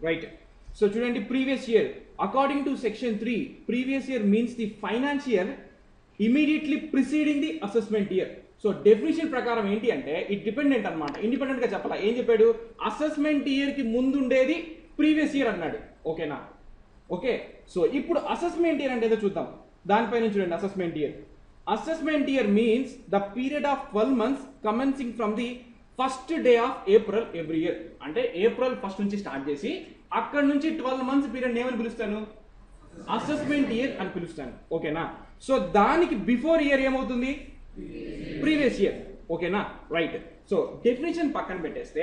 right so చూడండి previous year according to section three previous year means the financial immediately preceding the assessment year so definition ప్రకారం ఏంటి అంటే it dependent అనమాట independent గా చెప్పాలా ఏం చెప్పాడు అసెస్మెంట్ ఇయర్ కి ముందు ఉండేది ప్రీవియస్ ఇయర్ అన్నాడు ఓకేనా ఓకే సో ఇప్పుడు అసెస్మెంట్ ఇయర్ అంటే ఏదో చూద్దాం దానిపైన చూడండి assessment year assessment year means the period of twelve months commencing from the first day of April every year అంటే ఏప్రిల్ ఫస్ట్ నుంచి స్టార్ట్ చేసి అక్కడ నుంచి ట్వెల్వ్ మంత్స్ పీరియడ్ ఏమని పిలుస్తాను అసెస్మెంట్ ఇయర్ అని పిలుస్తాను ఓకేనా సో దానికి బిఫోర్ ఇయర్ ఏమవుతుంది ప్రీవియస్ ఇయర్ ఓకేనా రైట్ సో డెఫినేషన్ పక్కన పెట్టేస్తే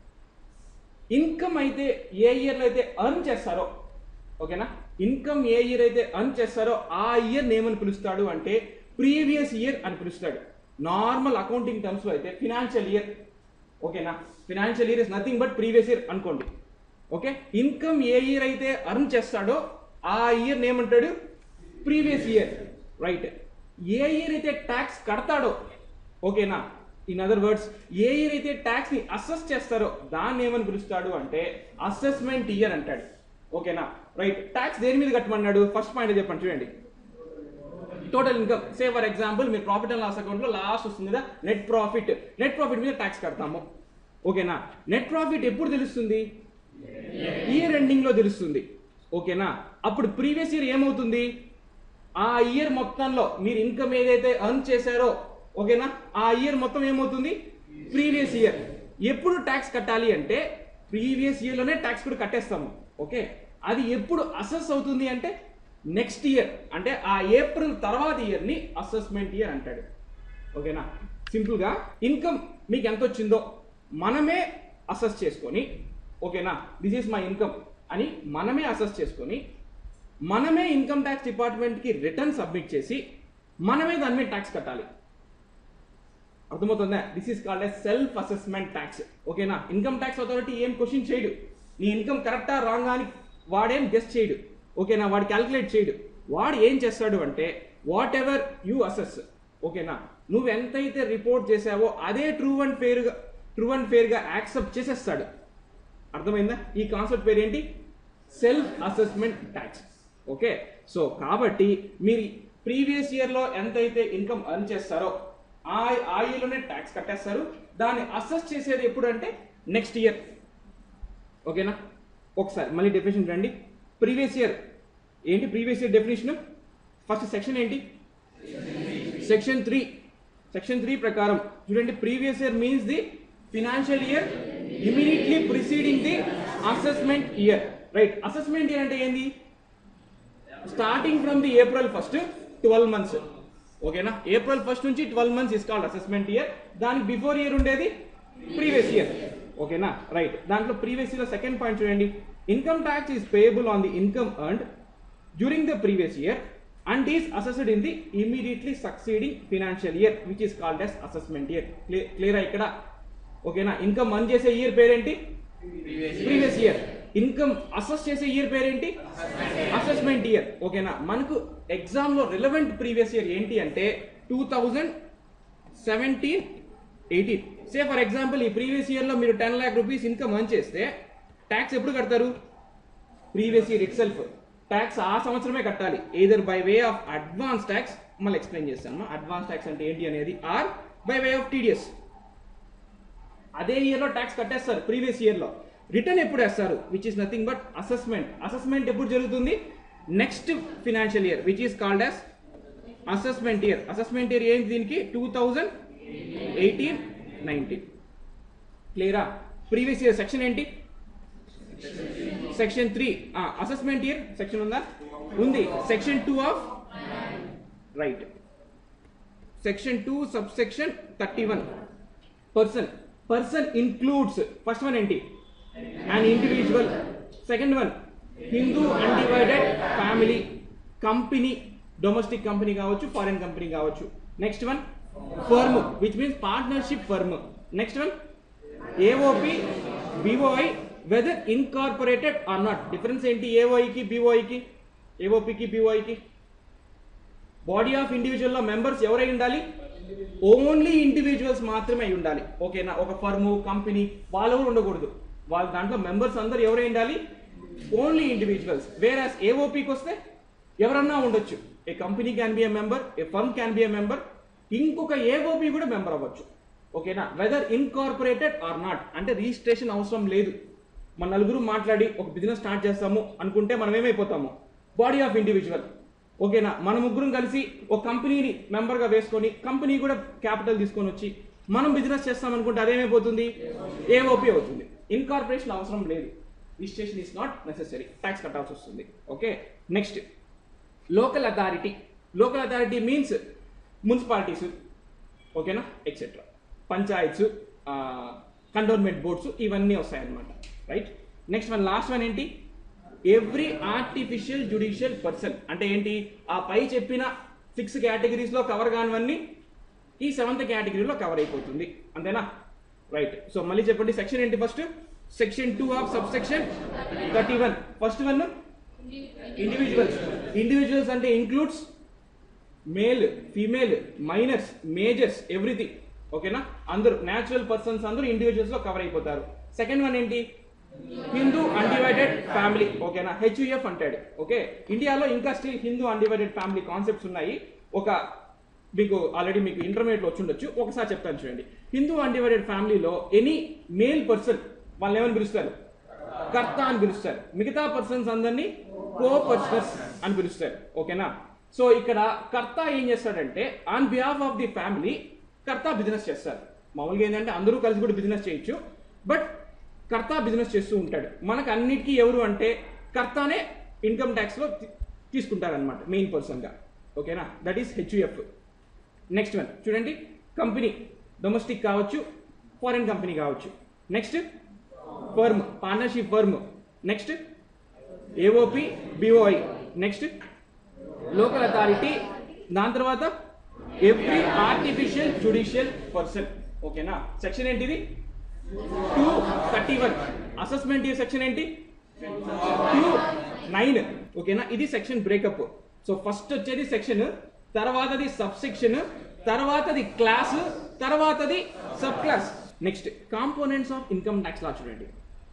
ఇన్కమ్ అయితే ఏ ఇయర్లో అయితే అర్న్ చేస్తారో ఓకేనా ఇన్కమ్ ఏ ఇయర్ అయితే అర్న్ చేస్తారో ఆ ఇయర్ ఏమని పిలుస్తాడు అంటే ప్రీవియస్ ఇయర్ అని పిలుస్తాడు నార్మల్ అకౌంటింగ్ టర్మ్స్ లో అయితే ఫినాన్షియల్ ఇయర్ ఓకేనా financial year is nothing but previous year అనుకోండి ఓకే ఇన్కమ్ ఏ ఇయర్ అయితే అర్న్ చేస్తాడో ఆ ఇయర్ ఏమంటాడు ప్రీవియస్ ఇయర్ రైట్ ఏ ఇయర్ అయితే ట్యాక్స్ కడతాడో ఓకేనా ఇన్ అదర్ వర్డ్స్ ఏ ఇయర్ అయితే ట్యాక్స్ ని అసెస్ చేస్తారో దాన్ని ఏమని పిలుస్తాడు అంటే అసెస్మెంట్ ఇయర్ అంటాడు ఓకేనా రైట్ ట్యాక్స్ దేని మీద కట్టమన్నాడు ఫస్ట్ పాయింట్ చెప్పండి చూడండి total income say for example మీరు ప్రాఫిట్ అండ్ లాస్ అకౌంట్ లో లాస్ట్ వస్తుంది కదా నెట్ ప్రాఫిట్ నెట్ ప్రాఫిట్ మీద ట్యాక్స్ కడతాము ఓకేనా నెట్ ప్రాఫిట్ ఎప్పుడు తెలుస్తుంది ఇయర్ ఎండింగ్ లో తెలుస్తుంది ఓకేనా అప్పుడు ప్రీవియస్ ఇయర్ ఏమవుతుంది ఆ ఇయర్ మొత్తంలో మీరు ఇన్కమ్ ఏదైతే అర్న్ చేశారో ఓకేనా ఆ ఇయర్ మొత్తం ఏమవుతుంది ప్రీవియస్ ఇయర్ ఎప్పుడు ట్యాక్స్ కట్టాలి అంటే ప్రీవియస్ ఇయర్లోనే ట్యాక్స్ కూడా కట్టేస్తాము ఓకే అది ఎప్పుడు అసెస్ అవుతుంది అంటే నెక్స్ట్ ఇయర్ అంటే ఆ ఏప్రిల్ తర్వాత ఇయర్ని అసెస్మెంట్ ఇయర్ అంటాడు ఓకేనా సింపుల్గా ఇన్కమ్ మీకు ఎంత వచ్చిందో మనమే అసెస్ చేసుకొని ఓకేనా దిస్ ఈస్ మై ఇన్కమ్ అని మనమే అసెస్ చేసుకొని మనమే ఇన్కమ్ ట్యాక్స్ డిపార్ట్మెంట్కి రిటర్న్ సబ్మిట్ చేసి మనమే దాని మీద ట్యాక్స్ కట్టాలి అర్థమవుతుందా this is called a self assessment tax ఓకేనా ఇన్కమ్ ట్యాక్స్ అథారిటీ ఏం క్వశ్చన్ చేయడు నీ ఇన్కమ్ కరెక్టా రాంగా అని వాడేం గెస్ట్ చేయడు ఓకేనా వాడు క్యాల్కులేట్ చేయడు వాడు ఏం చేస్తాడు అంటే వాట్ ఎవర్ యూ అసెస్ ఓకేనా నువ్వు ఎంతైతే రిపోర్ట్ చేసావో అదే ట్రూ అండ్ ఫేర్గా ట్రూ అండ్ ఫేర్గా యాక్సెప్ట్ చేసేస్తాడు అర్థమైందా ఈ కాన్సెప్ట్ పేరు ఏంటి self assessment tax okay so కాబట్టి మీరు ప్రీవియస్ ఇయర్లో ఎంతైతే ఇన్కమ్ అర్న్ చేస్తారో ఆ ఆ ఇయర్లోనే ట్యాక్స్ కట్టేస్తారు దాన్ని అసెస్ చేసేది ఎప్పుడు అంటే నెక్స్ట్ ఇయర్ ఓకేనా ఒకసారి మళ్ళీ డెఫినేషన్ రండి ప్రీవియస్ ఇయర్ ఏంటి previous year definition first section ఏంటి సెక్షన్ త్రీ సెక్షన్ త్రీ ప్రకారం చూడండి previous year means the financial year immediately preceding the assessment year right assessment year అంటే ఏంది starting from the April first twelve months ఓకేనా April first నుంచి twelve months is called assessment year దానికి before year ఉండేది previous year ఓకేనా right దాంట్లో previous year second point చూడండి income tax is payable on the income earned during the previous year and is assessed in the immediately succeeding financial year which is called as assessment year క్లియరా ఇక్కడ ఓకేనా income earn చేసే year పేరేంటి previous year income assess చేసే year పేరేంటి assessment year ఓకేనా మనకు exam లో రిలవెంట్ ప్రీవియస్ ఇయర్ ఏంటి అంటే two thousand seventeen eighteen say for example ఈ ప్రీవియస్ ఇయర్ లో మీరు ten lakh rupees income earn చేస్తే ట్యాక్స్ ఎప్పుడు కడతారు previous year itself tax ఆ సంవత్సరమే కట్టాలి either by way of advance tax మళ్ళీ ఎక్స్ప్లెయిన్ చేస్తాను అడ్వాన్స్ ట్యాక్స్ అంటే ఏంటి అనేది or by way of TDS అదే ఇయర్లో ట్యాక్స్ కట్టేస్తారు ప్రీవియస్ ఇయర్లో రిటర్న్ ఎప్పుడు వేస్తారు which is nothing but assessment assessment ఎప్పుడు జరుగుతుంది next financial year which is called as assessment year assessment year ఏంటి దీనికి టూ థౌజండ్ ఎయిటీన్ నైన్టీన్ క్లియరా ప్రీవియస్ ఇయర్ సెక్షన్ ఏంటి section three assessment year section ఉందా ఉంది section two of right section two sub section thirty one person person includes first one ఏంటి and individual second one Hindu undivided family company domestic company కావచ్చు foreign company కావచ్చు next one firm which means partnership firm next one AOP BOI whether incorporated or not difference ఏంటి ఏఓఐకి బిఓఐకి ఏఓపికి బిఓఐకి body of individual లో members ఎవరై ఉండాలి ఓన్లీ ఇండివిజువల్స్ మాత్రమే అయి ఉండాలి ఓకేనా ఒక ఫర్మ్ కంపెనీ వాళ్ళు ఎవరు ఉండకూడదు వాళ్ళ దాంట్లో మెంబర్స్ అందరు ఎవరై ఉండాలి ఓన్లీ ఇండివిజువల్స్ వేర్ యాజ్ ఏఓపికి వస్తే ఎవరన్నా ఉండొచ్చు a company can be a member a firm can be a member ఇంకొక ఏఓపి కూడా మెంబర్ అవ్వచ్చు ఓకేనా వెదర్ ఇన్కార్పొరేటెడ్ ఆర్ నాట్ అంటే రిజిస్ట్రేషన్ అవసరం లేదు మన నలుగురు మాట్లాడి ఒక బిజినెస్ స్టార్ట్ చేస్తాము అనుకుంటే మనం ఏమైపోతాము బాడీ ఆఫ్ ఇండివిజువల్ ఓకేనా మన ముగ్గురం కలిసి ఒక కంపెనీని మెంబర్గా వేసుకొని కంపెనీ కూడా క్యాపిటల్ తీసుకొని వచ్చి మనం బిజినెస్ చేస్తాం అనుకుంటే అదేమైపోతుంది ఏఓపి అవుతుంది ఇన్కార్పొరేషన్ అవసరం లేదు registration is not necessary tax కట్టాల్సి వస్తుంది okay next local authority local authority means municipalities ఓకేనా ఎక్సెట్రా పంచాయత్స్ కంటోన్మెంట్ బోర్డ్స్ ఇవన్నీ వస్తాయన్నమాట right next one last one ఏంటి ఎవ్రీ ఆర్టిఫిషియల్ జుడిషియల్ పర్సన్ అంటే ఏంటి ఆ పై చెప్పిన సిక్స్ కేటగిరీస్లో కవర్ కానివన్నీ ఈ సెవెంత్ కేటగిరీలో కవర్ అయిపోతుంది అంతేనా రైట్ సో మళ్ళీ చెప్పండి సెక్షన్ ఏంటి first section two of sub section thirty one first one individuals individuals అంటే includes male female minors majors everything ఓకేనా అందరూ న్యాచురల్ పర్సన్స్ అందరూ ఇండివిజువల్స్ లో కవర్ అయిపోతారు సెకండ్ వన్ ఏంటి హిందూ అన్డివైడెడ్ ఫ్యామిలీ ఓకేనా హెచ్యుఎఫ్ అంటాడు ఓకే ఇండియాలో ఇంకా still Hindu undivided family concepts ఉన్నాయి ఒక మీకు ఆల్రెడీ మీకు ఇంటర్మీడియట్ వచ్చి ఉండొచ్చు ఒకసారి చెప్తాను చూడండి హిందూ అన్డివైడెడ్ ఫ్యామిలీలో ఎనీ మేల్ పర్సన్ వాళ్ళు ఏమని పిలుస్తారు కర్త అని పిలుస్తారు మిగతా పర్సన్స్ అందరినీ కో పర్సనర్స్ అని పిలుస్తారు ఓకేనా సో ఇక్కడ కర్త ఏం చేస్తాడంటే on behalf of the family karta business చేస్తారు మామూలుగా ఏంటంటే అందరూ కలిసి కూడా బిజినెస్ చేయొచ్చు బట్ కర్త బిజినెస్ చేస్తూ ఉంటాడు మనకు అన్నిటికీ ఎవరు అంటే కర్తానే ఇన్కమ్ ట్యాక్స్లో తీసుకుంటారనమాట మెయిన్ పర్సన్గా ఓకేనా that is HUF next one చూడండి కంపెనీ డొమెస్టిక్ కావచ్చు ఫారిన్ కంపెనీ కావచ్చు next firm partnership firm next AOP BOI next local authority దాని తర్వాత ఎవ్రీ ఆర్టిఫిషియల్ జుడిషియల్ పర్సన్ ఓకేనా సెక్షన్ ఏంటిది టూ థర్టీ వన్ అసెస్మెంట్ ఈ సెక్షన్ ఏంటి టూ నైన్ ఓకేనా ఇది సెక్షన్ బ్రేకప్ సో ఫస్ట్ వచ్చేది సెక్షన్ తర్వాతది సబ్ సెక్షన్ తర్వాతది క్లాస్ తర్వాతది sub class next components of income tax law చూడండి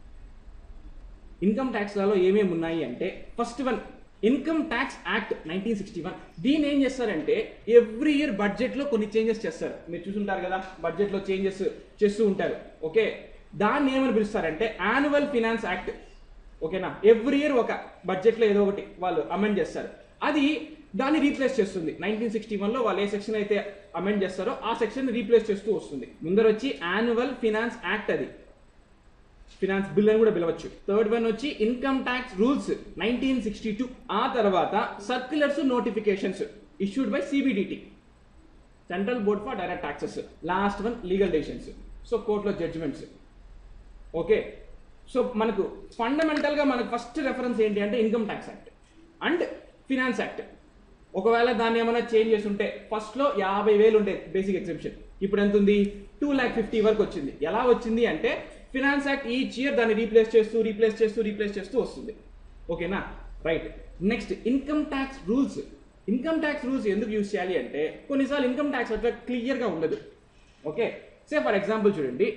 ఇన్కమ్ ట్యాక్స్ లాలో ఏమేమి ఉన్నాయి అంటే first one income tax act nineteen sixty one దీన్ని ఏం చేస్తారంటే ఎవ్రీ ఇయర్ బడ్జెట్లో కొన్ని చేంజెస్ చేస్తారు మీరు చూసుంటారు కదా బడ్జెట్లో చేంజెస్ చేస్తూ ఉంటారు ఓకే దాన్ని ఏమని పిలుస్తారంటే యాన్యువల్ ఫినాన్స్ యాక్ట్ ఓకేనా ఎవ్రీ ఇయర్ ఒక బడ్జెట్లో ఏదో ఒకటి వాళ్ళు అమెండ్ చేస్తారు అది దాన్ని రీప్లేస్ చేస్తుంది నైన్టీన్ సిక్స్టీ వన్లో వాళ్ళు ఏ సెక్షన్ అయితే అమెండ్ చేస్తారో ఆ సెక్షన్ రీప్లేస్ చేస్తూ వస్తుంది ముందర వచ్చి యాన్యువల్ ఫినాన్స్ యాక్ట్ అది ఫినాన్స్ బిల్ అని కూడా పిలవచ్చు థర్డ్ వన్ వచ్చి income tax rules nineteen sixty two ఆ తర్వాత circulars notifications issued by CBDT central board for direct taxes last one legal decisions so కోర్టులో జడ్జిమెంట్స్ ఓకే సో మనకు ఫండమెంటల్గా మనకు ఫస్ట్ రెఫరెన్స్ ఏంటి అంటే income tax act and finance act ఒకవేళ దాన్ని ఏమైనా చేంజ్ చేసి ఉంటే ఫస్ట్లో యాభై వేలు ఉండే బేసిక్ ఎగ్జిబిషన్ ఇప్పుడు ఎంత ఉంది టూ ల్యాక్ ఫిఫ్టీ వరకు వచ్చింది ఎలా వచ్చింది అంటే ఫినాన్స్ యాక్ట్ ఈచ్ ఇయర్ దాన్ని రీప్లేస్ చేస్తూ రీప్లేస్ చేస్తూ రీప్లేస్ చేస్తూ వస్తుంది ఓకేనా right next income tax rules income tax rules ఎందుకు యూజ్ చేయాలి అంటే కొన్నిసార్లు ఇన్కమ్ ట్యాక్స్ అట్లా క్లియర్గా ఉండదు ఓకే సే ఫర్ ఎగ్జాంపుల్ చూడండి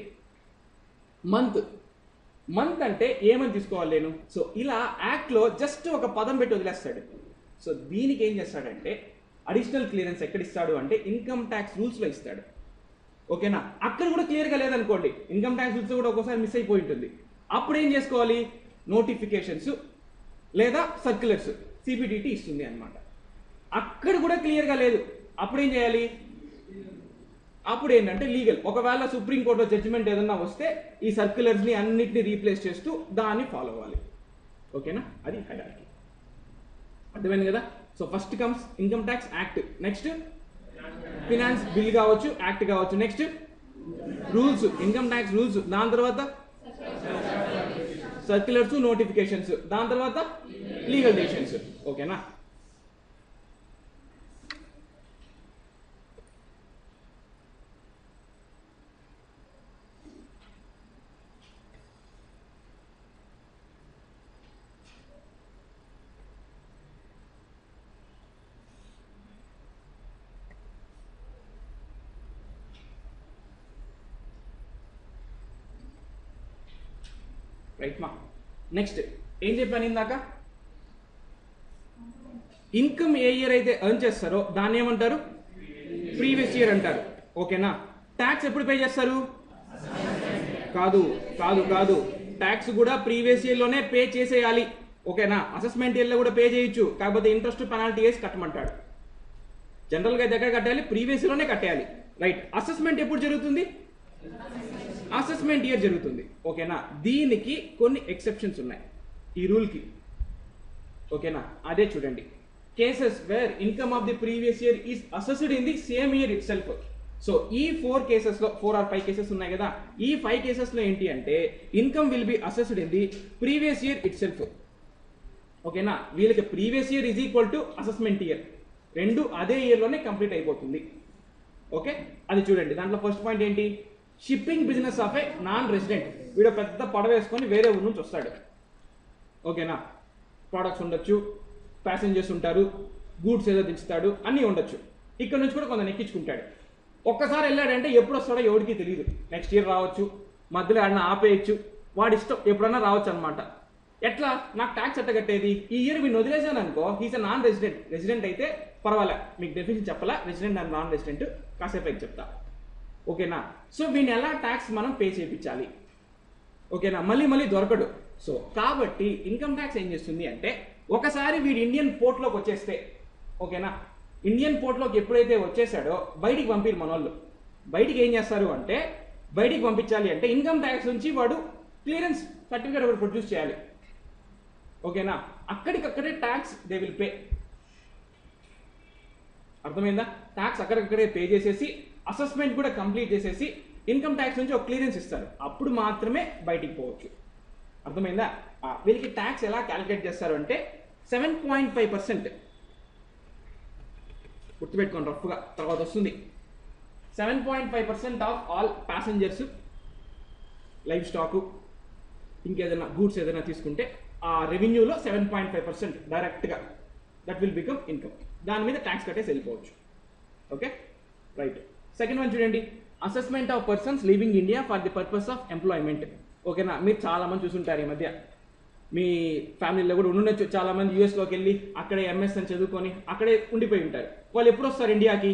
మంత్ మంత్ అంటే ఏమని తీసుకోవాలి నేను సో ఇలా యాక్ట్లో జస్ట్ ఒక పదం పెట్టి వదిలేస్తాడు సో దీనికి ఏం చేస్తాడంటే అడిషనల్ క్లియరెన్స్ ఎక్కడ ఇస్తాడు అంటే ఇన్కమ్ ట్యాక్స్ రూల్స్లో ఇస్తాడు ఓకేనా అక్కడ కూడా క్లియర్గా లేదనుకోండి ఇన్కమ్ ట్యాక్స్ రూల్స్ కూడా ఒక్కోసారి మిస్ అయిపోయి ఉంటుంది అప్పుడు ఏం చేసుకోవాలి నోటిఫికేషన్స్ లేదా సర్క్యులర్స్ సిబిడిటీ ఇస్తుంది అన్నమాట అక్కడ కూడా క్లియర్గా లేదు అప్పుడు ఏం చేయాలి అప్పుడు ఏంటంటే లీగల్ ఒకవేళ సుప్రీంకోర్టులో జడ్జిమెంట్ ఏదన్నా వస్తే ఈ సర్క్యులర్స్ని అన్నిటిని రీప్లేస్ చేస్తూ దాన్ని ఫాలో అవ్వాలి ఓకేనా అది హైరార్కీ అర్థమైంది కదా so first comes income tax act next finance bill కావచ్చు యాక్ట్ కావచ్చు next rules income tax rules దాని తర్వాత సర్క్యులర్స్ నోటిఫికేషన్స్ దాని తర్వాత లీగల్ డెసిషన్స్ ఓకేనా రైట్ మా నెక్స్ట్ ఏం చెప్పాను ఇందాక ఇన్కమ్ ఏ ఇయర్ అయితే ఎర్న్ చేస్తారో దాన్ని ఏమంటారు ప్రీవియస్ ఇయర్ అంటారు ఓకేనా ట్యాక్స్ ఎప్పుడు పే చేస్తారు కాదు కాదు కాదు ట్యాక్స్ కూడా ప్రీవియస్ ఇయర్లోనే పే చేసేయాలి ఓకేనా అసెస్మెంట్ ఇయర్లో కూడా పే చేయొచ్చు కాకపోతే ఇంట్రెస్ట్ పెనాల్టీ వేసి కట్టమంటాడు జనరల్గా అయితే ఎక్కడ కట్టాలి ప్రీవియస్ ఇయర్లోనే కట్టేయాలి రైట్ అసెస్మెంట్ ఎప్పుడు జరుగుతుంది అసెస్మెంట్ ఇయర్ జరుగుతుంది ఓకేనా దీనికి కొన్ని ఎక్సెప్షన్స్ ఉన్నాయి ఈ రూల్కి ఓకేనా అదే చూడండి cases where income of the previous year is assessed in the same year itself so ఈ ఫోర్ కేసెస్లో ఫోర్ ఆర్ ఫైవ్ కేసెస్ ఉన్నాయి కదా ఈ ఫైవ్ కేసెస్లో ఏంటి అంటే income will be assessed in the previous year itself ఓకేనా వీళ్ళకి previous year is equal to assessment year రెండు అదే ఇయర్లోనే కంప్లీట్ అయిపోతుంది ఓకే అది చూడండి దాంట్లో ఫస్ట్ పాయింట్ ఏంటి shipping business of a non resident వీడు పెద్ద పడవ వేసుకొని వేరే ఊరు నుంచి వస్తాడు ఓకేనా ప్రోడక్ట్స్ ఉండొచ్చు ప్యాసింజర్స్ ఉంటారు గూడ్స్ ఏదో దించుతాడు అన్నీ ఉండొచ్చు ఇక్కడ నుంచి కూడా కొంత ఎక్కించుకుంటాడు ఒక్కసారి వెళ్ళాడంటే ఎప్పుడు వస్తాడో ఎవరికి తెలియదు నెక్స్ట్ ఇయర్ రావచ్చు మధ్యలో ఆడిన ఆపేయచ్చు వాడి ఇష్టం ఎప్పుడన్నా రావచ్చు అనమాట ఎట్లా నాకు ట్యాక్స్ ఎట్ట కట్టేది ఈ ఇయర్ వీడిని వదిలేసాను అనుకో he's a non resident resident అయితే పర్వాలే మీకు డెఫినేషన్ చెప్పాలా రెసిడెంట్ అండ్ నాన్ రెసిడెంట్ కాసేపు అయితే చెప్తా ఓకేనా సో వీడిని ఎలా ట్యాక్స్ మనం పే చేయించాలి ఓకేనా మళ్ళీ మళ్ళీ దొరకడు సో కాబట్టి ఇన్కమ్ ట్యాక్స్ ఏం చేస్తుంది అంటే ఒకసారి వీడు ఇండియన్ పోర్ట్లోకి వచ్చేస్తే ఓకేనా ఇండియన్ పోర్ట్లోకి ఎప్పుడైతే వచ్చేసాడో బయటికి పంపిరు మన వాళ్ళు బయటికి ఏం చేస్తారు అంటే బయటికి పంపించాలి అంటే ఇన్కమ్ ట్యాక్స్ నుంచి వాడు క్లియరెన్స్ సర్టిఫికేట్ ఒకటి ప్రొడ్యూస్ చేయాలి ఓకేనా అక్కడికక్కడే ట్యాక్స్ దే విల్ పే అర్థమైందా ట్యాక్స్ అక్కడికక్కడే పే చేసేసి అసెస్మెంట్ కూడా కంప్లీట్ చేసేసి ఇన్కమ్ ట్యాక్స్ నుంచి ఒక క్లియరెన్స్ ఇస్తారు అప్పుడు మాత్రమే బయటికి పోవచ్చు అర్థమైందా ఆ, వీళ్ళకి ట్యాక్స్ ఎలా క్యాలిక్యులేట్ చేస్తారు అంటే సెవెన్ పాయింట్ ఫైవ్ పర్సెంట్ గుర్తుపెట్టుకోండి రఫ్గా తర్వాత వస్తుంది seven point five percent of all passengers life stock ఇంకేదైనా గూడ్స్ ఏదైనా తీసుకుంటే ఆ రెవెన్యూలో సెవెన్ పాయింట్ ఫైవ్ పర్సెంట్ డైరెక్ట్గా దట్ విల్ బికమ్ ఇన్కమ్ దాని మీద ట్యాక్స్ కట్టేసి వెళ్ళిపోవచ్చు ఓకే రైట్ సెకండ్ వన్ చూడండి assessment of persons living India for the purpose of employment ఓకేనా మీరు చాలా మంది చూసుంటారు ఈ మధ్య మీ ఫ్యామిలీలో కూడా ఉండొచ్చు చాలా మంది యూఎస్లోకి వెళ్ళి అక్కడే ఎంఎస్ అని చదువుకొని అక్కడే ఉండిపోయి ఉంటారు వాళ్ళు ఎప్పుడు వస్తారు ఇండియాకి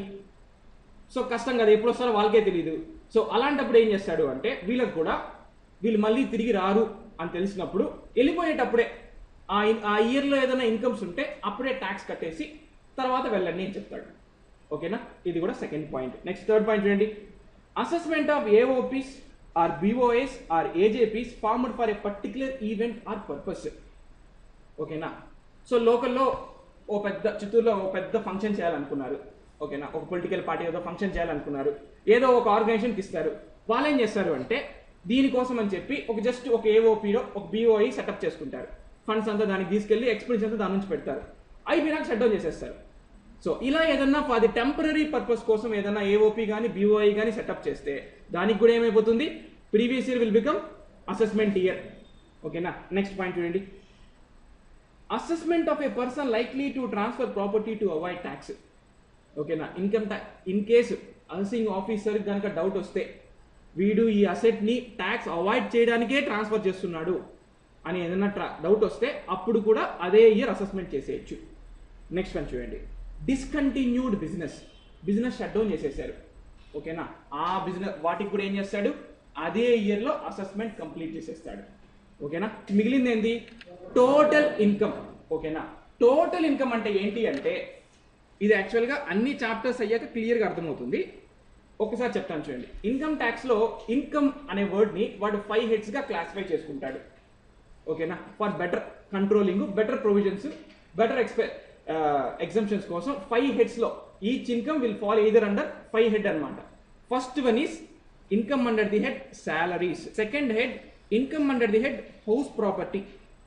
సో కష్టం కదా ఎప్పుడు వస్తారో వాళ్ళకే తెలియదు సో అలాంటప్పుడు ఏం చేస్తాడు అంటే వీళ్ళకి కూడా వీళ్ళు మళ్ళీ తిరిగి రారు అని తెలిసినప్పుడు వెళ్ళిపోయేటప్పుడే ఆ ఇన్- ఆ ఇయర్లో ఏదైనా ఇన్కమ్స్ ఉంటే అప్పుడే ట్యాక్స్ కట్టేసి తర్వాత వెళ్ళండి అని చెప్తాడు ఓకేనా ఇది కూడా second point next third point చూడండి assessment of AOPs or BOIs or AJPs formed for a particular event or purpose ఓకేనా సో లోకల్లో ఓ పెద్ద చిత్తూరులో ఓ పెద్ద ఫంక్షన్ చేయాలనుకున్నారు ఓకేనా ఒక పొలిటికల్ పార్టీ ఏదో ఫంక్షన్ చేయాలనుకున్నారు ఏదో ఒక ఆర్గనైజేషన్కి ఇస్తారు వాళ్ళు ఏం చేస్తారు అంటే దీనికోసం అని చెప్పి ఒక జస్ట్ ఒక ఏఓపీలో ఒక బీఓఐ సెటప్ చేసుకుంటారు ఫండ్స్ అంతా దానికి తీసుకెళ్ళి ఎక్స్పెన్స్ అంతా దాని నుంచి పెడతారు అయిపోయినాక షట్ డౌన్ చేసేస్తారు సో ఇలా ఏదన్నా అది టెంపరీ పర్పస్ కోసం ఏదన్నా ఏఓపీ కానీ బీఓఐ కానీ సెటప్ చేస్తే దానికి కూడా ఏమైపోతుంది previous year will become assessment year ఓకేనా నెక్స్ట్ పాయింట్ చూడండి assessment of a person likely to transfer property to avoid tax ఓకేనా income tax in case housing officer కనుక డౌట్ వస్తే వీడు ఈ అసెట్ని ట్యాక్స్ అవాయిడ్ చేయడానికే ట్రాన్స్ఫర్ చేస్తున్నాడు అని ఏదైనా ట్రా డౌట్ వస్తే అప్పుడు కూడా అదే ఇయర్ అసెస్మెంట్ చేసేయచ్చు నెక్స్ట్ వన్ చూడండి discontinued business business shut down చేసేసారు ఓకేనా ఆ బిజినెస్ వాటికి కూడా ఏం చేస్తాడు అదే ఇయర్లో అసెస్మెంట్ కంప్లీట్ చేసేస్తాడు ఓకేనా మిగిలింది ఏంది టోటల్ ఇన్కమ్ ఓకేనా టోటల్ ఇన్కమ్ అంటే ఏంటి అంటే ఇది యాక్చువల్గా అన్ని చాప్టర్స్ అయ్యాక క్లియర్గా అర్థమవుతుంది ఒకసారి చెప్తాను చూడండి ఇన్కమ్ ట్యాక్స్లో ఇన్కమ్ అనే వర్డ్ని వాడు ఫైవ్ హెడ్స్గా క్లాసిఫై చేసుకుంటాడు ఓకేనా for better controlling better provisions better ఎక్స్పె ఎగ్జామ్షన్స్ కోసం ఫైవ్ హెడ్స్లో each income will fall either under five head అన్నమాట first one is income under the head salaries second head income under the head house property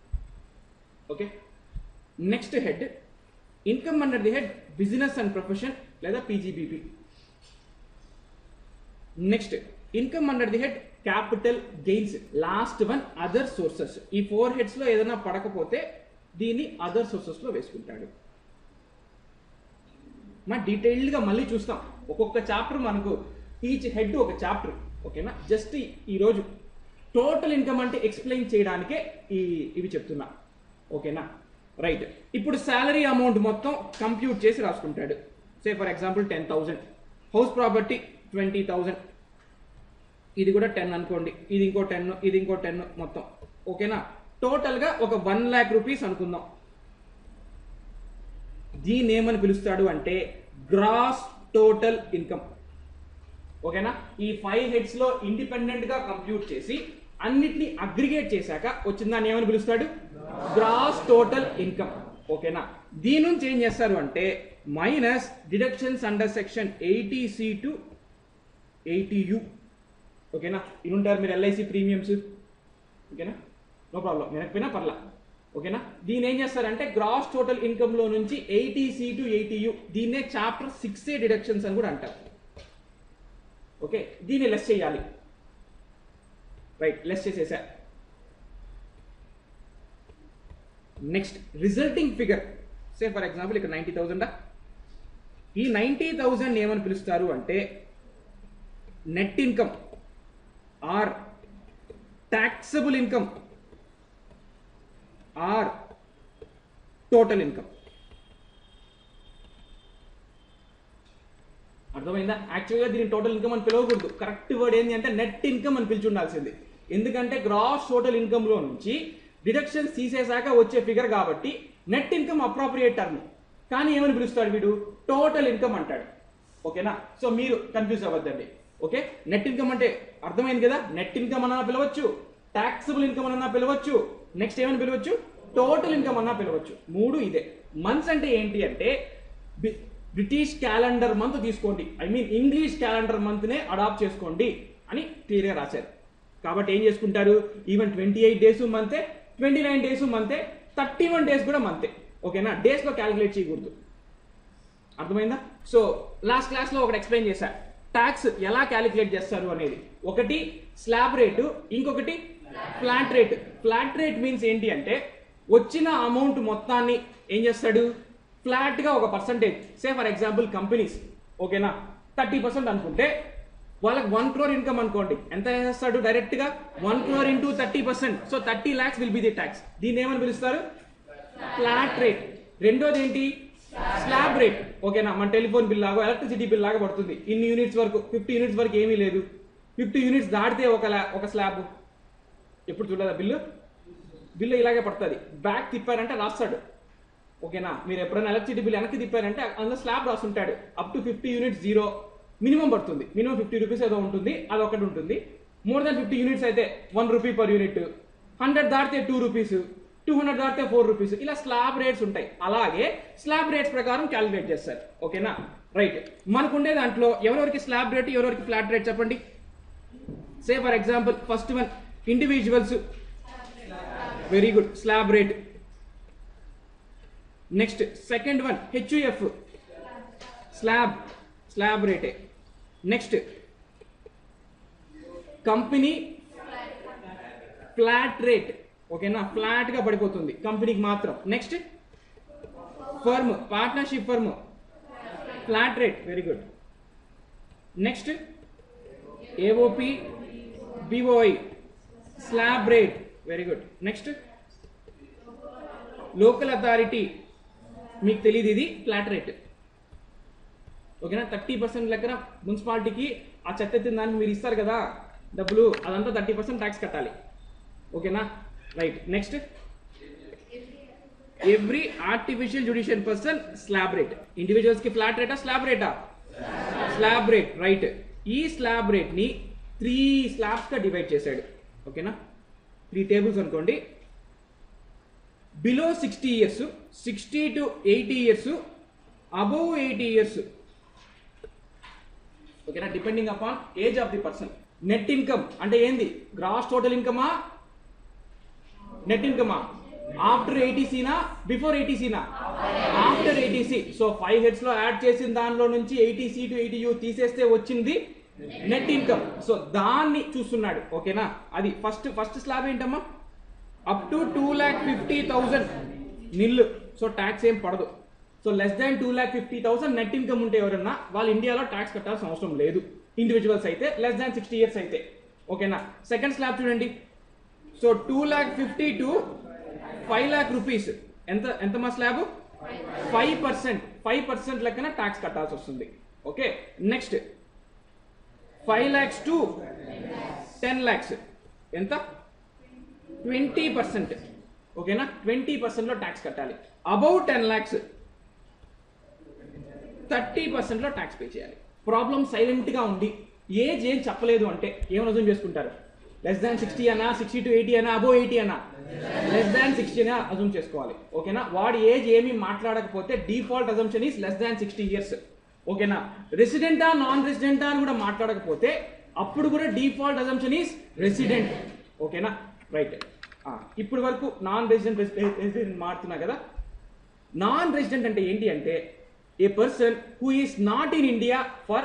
okay next head income under the head business and profession లేదా PGBP next income under the head capital gains last one other sources ఈ four heads లో ఏదైనా పడకపోతే దీన్ని other sources లో వేసుకుంటాడు మా detailed గా మళ్ళీ చూస్తాం ఒక్కొక్క చాప్టర్ మనకు ఈచ్ హెడ్ ఒక చాప్టర్ ఓకేనా జస్ట్ ఈ రోజు టోటల్ ఇన్కమ్ అంటే ఎక్స్ప్లెయిన్ చేయడానికే ఈ ఇవి చెప్తున్నా ఓకేనా రైట్ ఇప్పుడు శాలరీ అమౌంట్ మొత్తం కంప్యూట్ చేసి రాసుకుంటాడు say for example ten thousand house property twenty thousand ఇది కూడా టెన్ అనుకోండి ఇది ఇంకో టెన్ ఇది ఇంకో టెన్ మొత్తం ఓకేనా టోటల్గా ఒక వన్ ల్యాక్ రూపీస్ అనుకుందాం దీన్ని ఏమని పిలుస్తాడు అంటే గ్రాస్ టోటల్ ఇన్కమ్ ఓకేనా ఈ ఫైవ్ హెడ్స్ లో ఇండిపెండెంట్ గా కంప్యూట్ చేసి అన్నిటిని అగ్రిగేట్ చేశాక వచ్చిన దాన్ని ఏమని పిలుస్తాడు గ్రాస్ టోటల్ ఇన్కమ్ ఓకేనా దీని నుంచి ఏం చేస్తారు అంటే minus deductions under section eighty C to eighty U ఓకేనా ఇనుంటారు మీరు ఎల్ఐసి ప్రీమియమ్స్ ఓకేనా నో ప్రాబ్లం వినకపోయినా పర్లా ఓకేనా దీని ఏం చేస్తారంటే గ్రాస్ టోటల్ ఇన్కమ్ లో నుంచి eighty C to eighty U దీన్నే చాప్టర్ సిక్స్ ఏ డిడక్షన్స్ అని కూడా అంటారు ఓకే దీన్ని లెస్ చేయాలి రైట్ లెస్ చేసేసా next resulting figure say for example ఇక్కడ నైంటీ థౌజండా ఈ నైంటీ థౌజండ్ ఏమని పిలుస్తారు అంటే net income or taxable income or total income అర్థమైందా యాక్చువల్గా దీని టోటల్ ఇన్కమ్ అని పిలవకూడదు కరెక్ట్ వర్డ్ ఏంటి అంటే నెట్ ఇన్కమ్ అని పిలిచి ఉండాల్సింది ఎందుకంటే గ్రాస్ టోటల్ ఇన్కమ్ లో నుంచి డిడక్షన్స్ తీసేశాక వచ్చే ఫిగర్ కాబట్టి నెట్ ఇన్కమ్ అప్రాప్రియేట్ టర్మ్ కానీ ఏమని పిలుస్తాడు వీడు టోటల్ ఇన్కమ్ అంటాడు ఓకేనా సో మీరు కన్ఫ్యూజ్ అవ్వద్దండి ఓకే నెట్ ఇన్కమ్ అంటే అర్థమైంది కదా నెట్ ఇన్కమ్ అన్నా పిలవచ్చు టాక్సబుల్ ఇన్కమ్ అన్నా పిలవచ్చు నెక్స్ట్ ఏమని పిలవచ్చు టోటల్ ఇన్కమ్ అన్నా పిలవచ్చు మూడు ఇదే మంత్స్ అంటే ఏంటి అంటే బి- బ్రిటిష్ క్యాలెండర్ మంత్ తీసుకోండి ఐ మీన్ ఇంగ్లీష్ క్యాలెండర్ మంత్నే అడాప్ట్ చేసుకోండి అని క్లియర్గా రాశారు కాబట్టి ఏం చేసుకుంటారు ఈవెన్ ట్వంటీ ఎయిట్ డేస్ మంతే ట్వంటీ నైన్ డేస్ మంతే థర్టీ వన్ డేస్ కూడా మంతే ఓకేనా డేస్లో క్యాలిక్యులేట్ చేయకూడదు అర్థమైందా సో లాస్ట్ క్లాస్లో ఒకటి ఎక్స్ప్లెయిన్ చేశా ట్యాక్స్ ఎలా క్యాలిక్యులేట్ చేస్తారు అనేది ఒకటి స్లాబ్ రేటు ఇంకొకటి flat rate flat rate means ఏంటి అంటే వచ్చిన అమౌంట్ మొత్తాన్ని ఏం చేస్తాడు ఫ్లాట్గా ఒక percentage say for example companies ఓకేనా థర్టీ పర్సెంట్ అనుకుంటే వాళ్ళకి వన్ క్రోర్ ఇన్కమ్ అనుకోండి ఎంత చేస్తాడు డైరెక్ట్గా one crore into thirty percent so thirty lakhs will be the tax దీన్ని ఏమని పిలుస్తారు ఫ్లాట్ రేట్ రెండోది ఏంటి స్లాబ్ రేట్ ఓకేనా మన టెలిఫోన్ బిల్ లాగా ఎలక్ట్రిసిటీ బిల్ లాగా పడుతుంది ఇన్ని యూనిట్స్ వరకు ఫిఫ్టీ యూనిట్స్ వరకు ఏమీ లేదు ఫిఫ్టీ యూనిట్స్ దాటితే ఒక లా- ఒక స్లాబ్ ఎప్పుడు చూడలేదా బిల్లు బిల్లు ఇలాగే పడుతుంది బ్యాక్ తిప్పారంటే రాస్తాడు ఓకేనా మీరు ఎప్పుడైనా ఎలక్ట్రిసిటీ బిల్ వెనక్కి తిప్పారంటే అందులో స్లాబ్ రాసుంటాడు up to fifty units zero minimum పడుతుంది మినిమం ఫిఫ్టీ రూపీస్ ఏదో ఉంటుంది అది ఒకటి ఉంటుంది మోర్ దాన్ ఫిఫ్టీ యూనిట్స్ అయితే one rupee per unit hundred దాటితే టూ రూపీస్ టూ హండ్రెడ్ దాటితే ఫోర్ రూపీస్ ఇలా స్లాబ్ రేట్స్ ఉంటాయి అలాగే స్లాబ్ రేట్స్ ప్రకారం క్యాలిక్యులేట్ చేస్తారు ఓకేనా రైట్ మనకుండే దాంట్లో ఎవరెవరికి స్లాబ్ రేట్ ఎవరెవరికి ఫ్లాట్ రేట్ చెప్పండి say for example first one individuals very good slab rate next second one HUF slab slab రేటే నెక్స్ట్ కంపెనీ ఫ్లాట్ రేట్ ఓకేనా ఫ్లాట్ గా పడిపోతుంది కంపెనీకి మాత్రం next firm partnership firm flat rate very good next AOP BOI slab rate very good next local authority మీకు తెలియదు ఇది flat rate ఓకేనా థర్టీ పర్సెంట్ లెక్కన మున్సిపాలిటీకి ఆ చెత్త ఎత్తిన దానికి మీరు ఇస్తారు కదా డబ్బులు అదంతా థర్టీ పర్సెంట్ ట్యాక్స్ కట్టాలి ఓకేనా right next every artificial judicial person slab rate individuals కి ఫ్లాట్ రేటా స్లాబ్ రేటా స్లాబ్ రేట్ రైట్ ఈ స్లాబ్ రేట్ ని త్రీ స్లాబ్స్ గా డివైడ్ చేశాడు ఓకేనా త్రీ టేబుల్స్ అనుకోండి below sixty years sixty to eighty years above eighty years ఓకేనా depending upon age of the person net income అంటే ఏంది గ్రాస్ టోటల్ ఇన్కమా నెట్ ఇన్కమా ఆఫ్టర్ ఎయిటీసీనా బిఫోర్ ఎయిటీసీనా after eighty C so five heads లో యాడ్ చేసిన దానిలో నుంచి ఎయిటీసీ టు ఎయిటీ యూ తీసేస్తే వచ్చింది నెట్ ఇన్కమ్ సో దాన్ని చూస్తున్నాడు ఓకేనా అది ఫస్ట్ ఫస్ట్ స్లాబ్ ఏంటమ్మా up to two lakh fifty thousand nil so tax ఏం పడదు so less than two lakh fifty thousand net income ఉంటే ఎవరన్నా వాళ్ళు ఇండియాలో ట్యాక్స్ కట్టాల్సిన అవసరం లేదు ఇండివిజువల్స్ అయితే లెస్ దాన్ సిక్స్టీ ఇయర్స్ అయితే ఓకేనా సెకండ్ స్లాబ్ చూడండి so two lakh fifty to five lakh rupees ఎంత ఎంత మా slab five percent five percent లెక్కన ట్యాక్స్ కట్టాల్సి వస్తుంది okay next five lakhs to ten lakhs ఎంత ట్వంటీ పర్సెంట్ ఓకేనా ట్వంటీ పర్సెంట్లో ట్యాక్స్ కట్టాలి అబౌవ్ టెన్ ల్యాక్స్ థర్టీ పర్సెంట్లో ట్యాక్స్ పే చేయాలి ప్రాబ్లం సైలెంట్గా ఉండి ఏజ్ ఏం చెప్పలేదు అంటే ఏం అర్థం చేసుకుంటారు లెస్ దాన్ సిక్స్టీ అనా సిక్స్టీ టు ఎయిటీ అనా అబో ఎయిటీ అనా లెస్ దాన్ సిక్స్టీ అనా అజూమ్ చేసుకోవాలి ఓకేనా వాడి ఏజ్ ఏమీ మాట్లాడకపోతే default assumption is less than sixty years ఓకేనా రెసిడెంటా నాన్ రెసిడెంటా అని కూడా మాట్లాడకపోతే అప్పుడు కూడా డిఫాల్ట్ అజంప్షన్ ఈస్ రెసిడెంట్ ఓకేనా రైట్ ఇప్పుడు వరకు నాన్ రెసిడెంట్ రెసిడెంట్ మారుతున్నా కదా నాన్ రెసిడెంట్ అంటే ఏంటి అంటే a person who is not in India for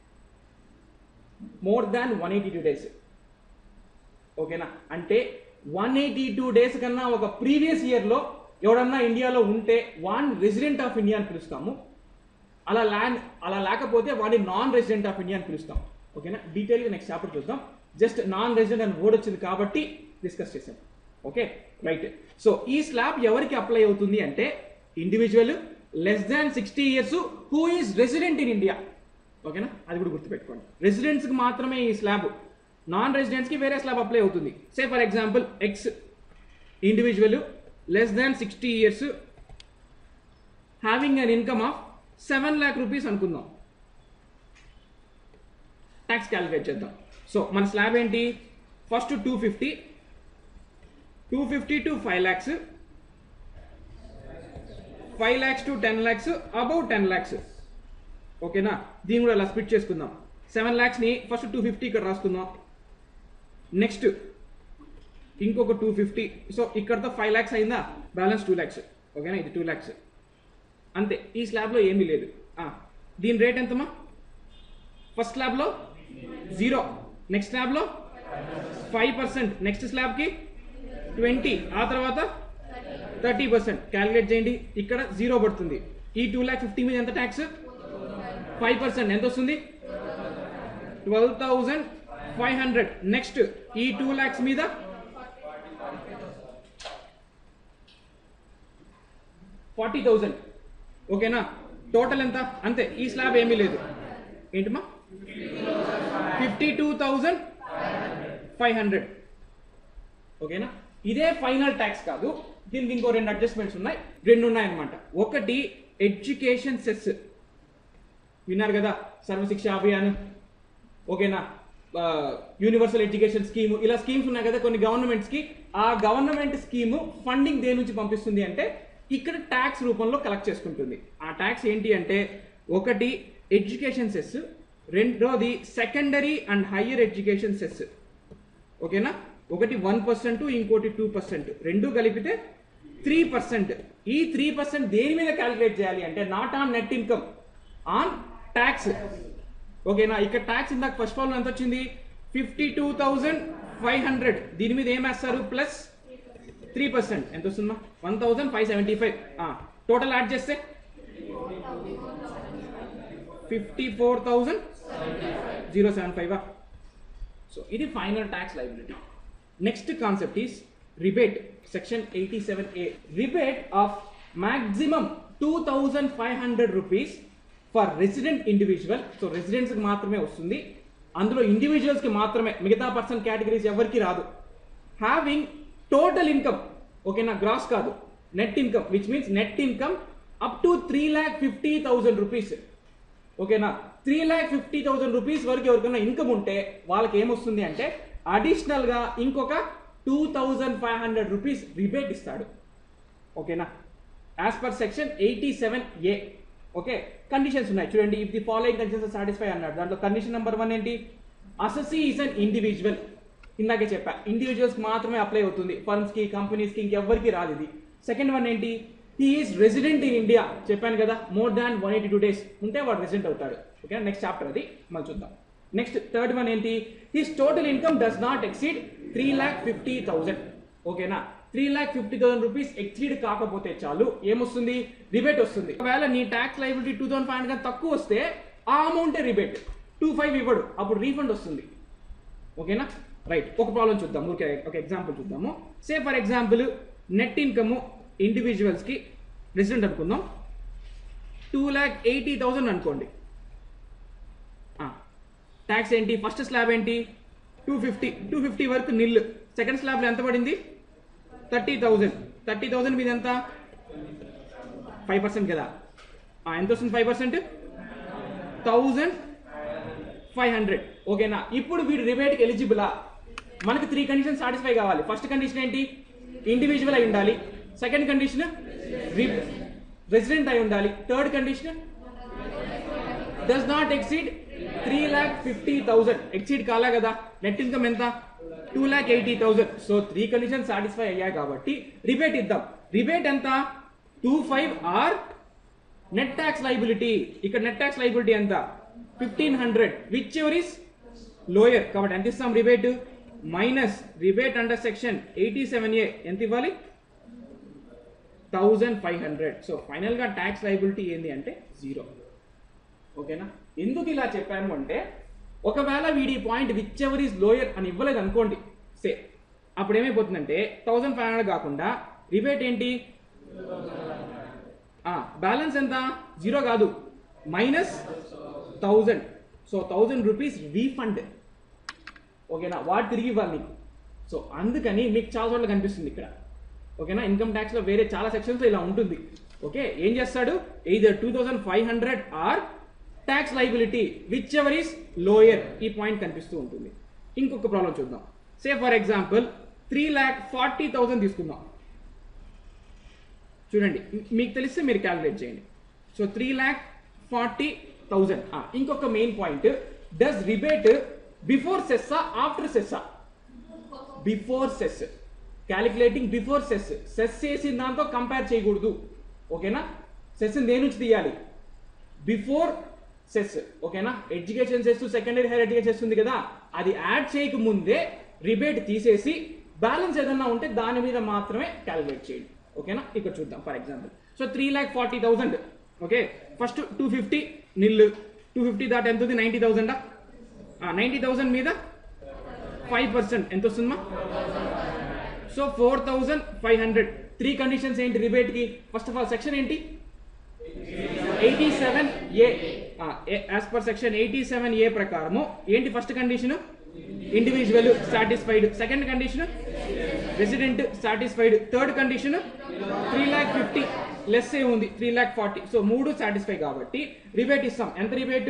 more than one eighty two days ఓకేనా అంటే వన్ ఎయిటీ టూ డేస్ కన్నా ఒక ప్రీవియస్ ఇయర్లో ఎవడన్నా ఇండియాలో ఉంటే వాన్ రెసిడెంట్ ఆఫ్ ఇండియా అని పిలుస్తాము అలా ల్యాండ్ అలా లేకపోతే వాడిని నాన్ రెసిడెంట్ ఆఫ్ ఇండియా అని పిలుస్తాం ఓకేనా డీటెయిల్గా నెక్స్ట్ చాప్టర్ చూద్దాం జస్ట్ నాన్ రెసిడెంట్ అని వర్డ్ వచ్చింది కాబట్టి డిస్కస్ చేసాం ఓకే రైట్ సో ఈ స్లాబ్ ఎవరికి అప్లై అవుతుంది అంటే individual less than sixty years who is resident in India ఓకేనా అది కూడా గుర్తుపెట్టుకోండి రెసిడెంట్స్కి మాత్రమే ఈ స్లాబ్ నాన్ రెసిడెంట్స్కి వేరే స్లాబ్ అప్లై అవుతుంది say for example X individual less than sixty years having an income of seven lakh rupees అనుకుందాం ట్యాక్స్ క్యాలిక్యులేట్ చేద్దాం సో మన స్లాబ్ ఏంటి first two fifty two fifty to five lakhs five lakhs to ten lakhs above ten lakhs ఓకేనా దీన్ని కూడా అలా split చేసుకుందాం seven ల్యాక్స్ని ఫస్ట్ టూ ఫిఫ్టీ ఇక్కడ రాసుకుందాం నెక్స్ట్ ఇంకొక టూ ఫిఫ్టీ సో ఇక్కడతో ఫైవ్ ల్యాక్స్ అయిందా బ్యాలెన్స్ టూ ల్యాక్స్ ఓకేనా ఇది టూ ల్యాక్స్ అంతే ఈ స్లాబ్లో ఏమీ లేదు ఆ, దీని రేట్ ఎంతమా ఫస్ట్ స్లాబ్లో జీరో నెక్స్ట్ స్లాబ్లో ఫైవ్ పర్సెంట్ నెక్స్ట్ స్లాబ్కి ట్వంటీ ఆ తర్వాత థర్టీ పర్సెంట్ క్యాలిక్యులేట్ చేయండి ఇక్కడ జీరో పడుతుంది ఈ టూ ల్యాక్ ఫిఫ్టీ మీద ఎంత ట్యాక్స్ ఫైవ్ పర్సెంట్ ఎంత వస్తుంది twelve thousand five hundred next ఈ టూ ల్యాక్స్ మీద ఫార్టీ థౌజండ్ ఓకేనా టోటల్ ఎంత అంతే ఈ స్లాబ్ ఏమీ లేదు ఏంటమ్మా fifty two thousand five hundred ఓకేనా ఇదే ఫైనల్ ట్యాక్స్ కాదు దీనికి ఇంకో రెండు అడ్జస్ట్మెంట్స్ ఉన్నాయి రెండు ఉన్నాయన్నమాట ఒకటి ఎడ్యుకేషన్ సెస్ విన్నారు కదా సర్వశిక్ష అభియాన్ ఓకేనా యూనివర్సల్ ఎడ్యుకేషన్ స్కీమ్ ఇలా స్కీమ్స్ ఉన్నాయి కదా కొన్ని గవర్నమెంట్స్కి ఆ గవర్నమెంట్ స్కీమ్ ఫండింగ్ దేని నుంచి పంపిస్తుంది అంటే ఇక్కడ ట్యాక్స్ రూపంలో కలెక్ట్ చేసుకుంటుంది ఆ ట్యాక్స్ ఏంటి అంటే ఒకటి ఎడ్యుకేషన్ సెస్ రెండోది secondary and higher education cess ఓకేనా ఒకటి వన్ పర్సెంట్ ఇంకోటి టూ పర్సెంట్ రెండు కలిపితే త్రీ పర్సెంట్ ఈ త్రీ పర్సెంట్ దేని మీద క్యాలిక్యులేట్ చేయాలి అంటే not on net income on tax ఓకేనా ఇక్కడ ట్యాక్స్ ఇందాక ఫస్ట్ ఆఫ్ ఆల్ ఎంత వచ్చింది fifty two thousand five hundred దీని మీద ఏం వేస్తారు ప్లస్ త్రీ పర్సెంట్ ఎంత వస్తుందా one thousand five seventy five total add చేస్తే fifty four thousand zero seven five so ఇది final tax liability next concept is rebate section eighty seven A rebate of maximum two thousand five hundred rupees for resident individual so రెసిడెంట్స్కి మాత్రమే వస్తుంది అందులో ఇండివిజువల్స్కి మాత్రమే మిగతా person categories ఎవరికి రాదు having total income ఓకేనా గ్రాస్ కాదు net income which means net income up to three lakh fifty thousand rupees ఓకేనా three lakh fifty thousand rupees వరకు ఎవరికైనా ఇన్కమ్ ఉంటే వాళ్ళకి ఏమొస్తుంది అంటే అడిషనల్గా ఇంకొక two thousand five hundred rupees rebate ఇస్తాడు ఓకేనా as per section eighty seven A okay conditions ఉన్నాయి చూడండి if the following conditions satisfy అన్నాడు దాంట్లో కండిషన్ నెంబర్ వన్ ఏంటి అసెసీ ఈజ్ అన్ ఇండివిజువల్ ఇందాకే చెప్పా ఇండివిజువల్స్కి మాత్రమే అప్లై అవుతుంది ఫండ్స్కి కంపెనీస్కి ఇంకెవ్వరికి రాదు ఇది సెకండ్ వన్ ఏంటి he is resident in India చెప్పాను కదా more than one eighty two days ఉంటే వాడు రెసిడెంట్ అవుతాడు ఓకే నెక్స్ట్ చాప్టర్ అది మళ్ళీ చూద్దాం నెక్స్ట్ థర్డ్ వన్ ఏంటి his total income does not exceed three lakh fifty thousand ఓకేనా three lakh fifty thousand rupees exceed కాకపోతే చాలు ఏమొస్తుంది రిబేట్ వస్తుంది ఒకవేళ నీ tax liability two thousand five hundred తక్కువ వస్తే ఆ అమౌంటే రిబేట్ టూ ఫైవ్ ఇవ్వడు అప్పుడు రీఫండ్ వస్తుంది ఓకేనా రైట్ ఒక ప్రాబ్లం చూద్దాం ఊరికే ఒక ఎగ్జాంపుల్ చూద్దాము say for example net income ఇండివిజువల్స్కి రెసిడెంట్ అనుకుందాం టూ ల్యాక్ ఎయిటీ థౌజండ్ అనుకోండి ట్యాక్స్ ఏంటి ఫస్ట్ స్లాబ్ ఏంటి టూ ఫిఫ్టీ టూ ఫిఫ్టీ వరకు నిల్ సెకండ్ స్లాబ్లో ఎంత పడింది థర్టీ థౌజండ్ థర్టీ థౌజండ్ మీద ఎంత ఫైవ్ పర్సెంట్ కదా ఆ, ఎంత వస్తుంది five percent thousand five hundred ఓకేనా ఇప్పుడు వీడు రిబేట్కి ఎలిజిబులా మనకి త్రీ కండిషన్ సాటిస్ఫై కావాలి ఫస్ట్ కండిషన్ ఏంటి ఇండివిజువల్ అయి ఉండాలి సెకండ్ కండిషన్ రెసిడెంట్ అయి ఉండాలి third condition does not exceed three lakh fifty thousand exceed కాలా కదా నెట్ ఇన్కమ్ ఎంత two lakh eighty thousand so three condition satisfy అయ్యాయి కాబట్టి రిబేట్ ఇద్దాం రిబేట్ ఎంత two five or net tax liability ఇక్కడ నెట్ ట్యాక్స్ లైబిలిటీ ఎంత fifteen hundred whichever is lower కాబట్టి ఎంత ఇస్తాం rebate minus rebate under section eighty seven A ఎంత ఇవ్వాలి థౌజండ్ ఫైవ్ హండ్రెడ్ సో ఫైనల్గా ట్యాక్స్ లైబిలిటీ ఏంది అంటే జీరో ఓకేనా ఎందుకు ఇలా చెప్పాము అంటే ఒకవేళ వీడి point whichever is lower అని ఇవ్వలేదు అనుకోండి సే అప్పుడు ఏమైపోతుందంటే థౌజండ్ ఫైవ్ హండ్రెడ్ కాకుండా రిబేట్ ఏంటి బ్యాలెన్స్ ఎంత జీరో కాదు minus thousand so thousand rupees refund ఓకేనా వాడు తిరిగి ఇవ్వాలి నీకు సో అందుకని మీకు చాలా చోట్ల కనిపిస్తుంది ఇక్కడ ఓకేనా ఇన్కమ్ ట్యాక్స్లో వేరే చాలా సెక్షన్స్లో ఇలా ఉంటుంది ఓకే ఏం చేస్తాడు either two thousand five hundred or tax liability whichever is lower ఈ పాయింట్ కనిపిస్తూ ఉంటుంది ఇంకొక ప్రాబ్లం చూద్దాం say for example three lakh forty thousand తీసుకుందాం చూడండి మీ- మీకు తెలిస్తే మీరు క్యాలిక్యులేట్ చేయండి so three lakh forty thousand ఇంకొక main point does rebate before సెస్సా ఆఫ్టర్ సెస్సా before cess calculating before cess cess చేసిన దాంతో కంపేర్ చేయకూడదు ఓకేనా సెస్ దేని నుంచి తీయాలి బిఫోర్ సెస్ ఓకేనా education cess secondary higher education ఉంది కదా అది యాడ్ చేయక ముందే రిబేట్ తీసేసి బ్యాలెన్స్ ఏదన్నా ఉంటే దాని మీద మాత్రమే క్యాలిక్యులేట్ చేయండి ఓకేనా ఇక్కడ చూద్దాం for example so three lakh forty thousand okay first two fifty nil two fifty దాట్ ఎంత ఉంది నైంటీ థౌసండా నైంటీ థౌసండ్ మీద ఫైవ్ పర్సెంట్ ఎంత వస్తుందమ్మా so four thousand five hundred three conditions ఏంటి రిబేట్కి ఫస్ట్ ఆఫ్ ఆల్ సెక్షన్ ఏంటి eighty seven A as per section eighty seven A ప్రకారము ఏంటి first condition individual satisfied second condition resident satisfied third condition three lakh fifty less ఏ ఉంది three lakh forty so మూడు satisfy కాబట్టి rebate ఇస్తాం ఎంత rebate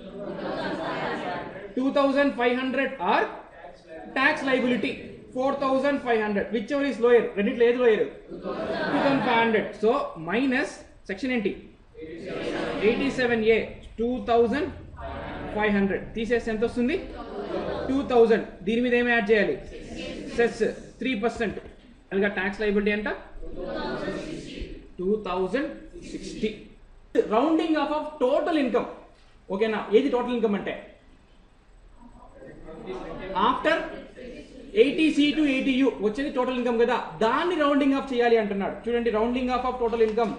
two thousand five hundred or tax liability four thousand five hundred whichever is lower రెండిట్లో ఏది lower two thousand five hundred so minus section ఏంటి eighty seven A two thousand five hundred తీసేస్తే ఎంత వస్తుంది two thousand దీని మీద ఏమి add చేయాలి సెస్ త్రీ పర్సెంట్ అలాగా ట్యాక్స్ లైబిలిటీ అంట two thousand sixty rounding off off total income ఓకేనా ఏది టోటల్ ఇన్కమ్ అంటే after eighty C to eighty U వచ్చేది టోటల్ ఇన్కమ్ కదా దాన్ని రౌండింగ్ ఆఫ్ చేయాలి అంటున్నాడు చూడండి rounding off off total income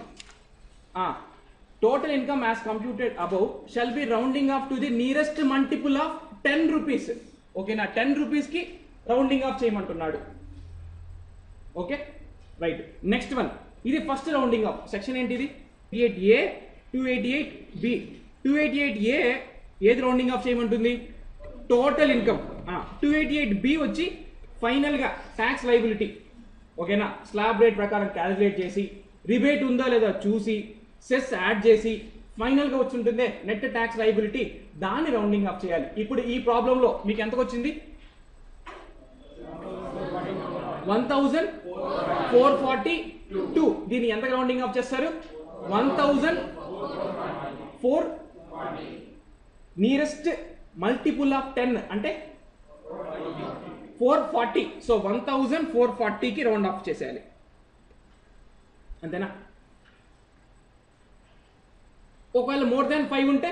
total income as computed above shall be rounding off to the nearest multiple of ten rupees ఓకేనా ten రూపీస్కి rounding off చేయమంటున్నాడు okay right next one ఇది first rounding off section ఏంటి ఇది eight A two eighty eight B two eighty eight A ఏది rounding off చేయమంటుంది total income two eighty eight B వచ్చి ఫైనల్గా ట్యాక్స్ లైబిలిటీ ఓకేనా స్లాబ్ రేట్ ప్రకారం క్యాలిక్యులేట్ చేసి రిబేట్ ఉందా లేదా చూసి సెస్ యాడ్ చేసి ఫైనల్గా వచ్చి ఉంటుంది నెట్ ట్యాక్స్ లైబిలిటీ దాన్ని రౌండింగ్ ఆఫ్ చేయాలి ఇప్పుడు ఈ ప్రాబ్లంలో మీకు ఎంతకు వచ్చింది one thousand four forty two దీన్ని ఎంత రౌండింగ్ ఆఫ్ చేస్తారు one thousand four nearest multiple of ten అంటే four forty so one thousand four ఫార్టీకి రౌండ్ ఆఫ్ చేసేయాలి అంతేనా ఒకవేళ మోర్ దాన్ ఫైవ్ ఉంటే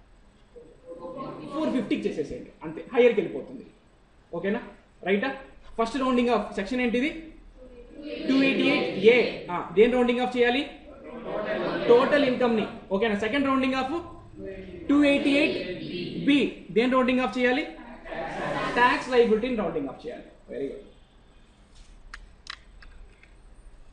ఫోర్ ఫిఫ్టీకి చేసేసేయండి అంతే హయ్యర్కి వెళ్ళిపోతుంది ఓకేనా రైటా ఫస్ట్ రౌండింగ్ ఆఫ్ సెక్షన్ ఏంటిది టూ ఎయిటీ ఎయిట్ ఏ దేని రౌండింగ్ ఆఫ్ చేయాలి టోటల్ ఇన్కమ్ని ఓకేనా second rounding off two eighty eight B దేని రౌండింగ్ ఆఫ్ చేయాలి ట్యాక్స్ లైబిలిటీని రౌండింగ్ ఆఫ్ చేయాలి వెరీ గుడ్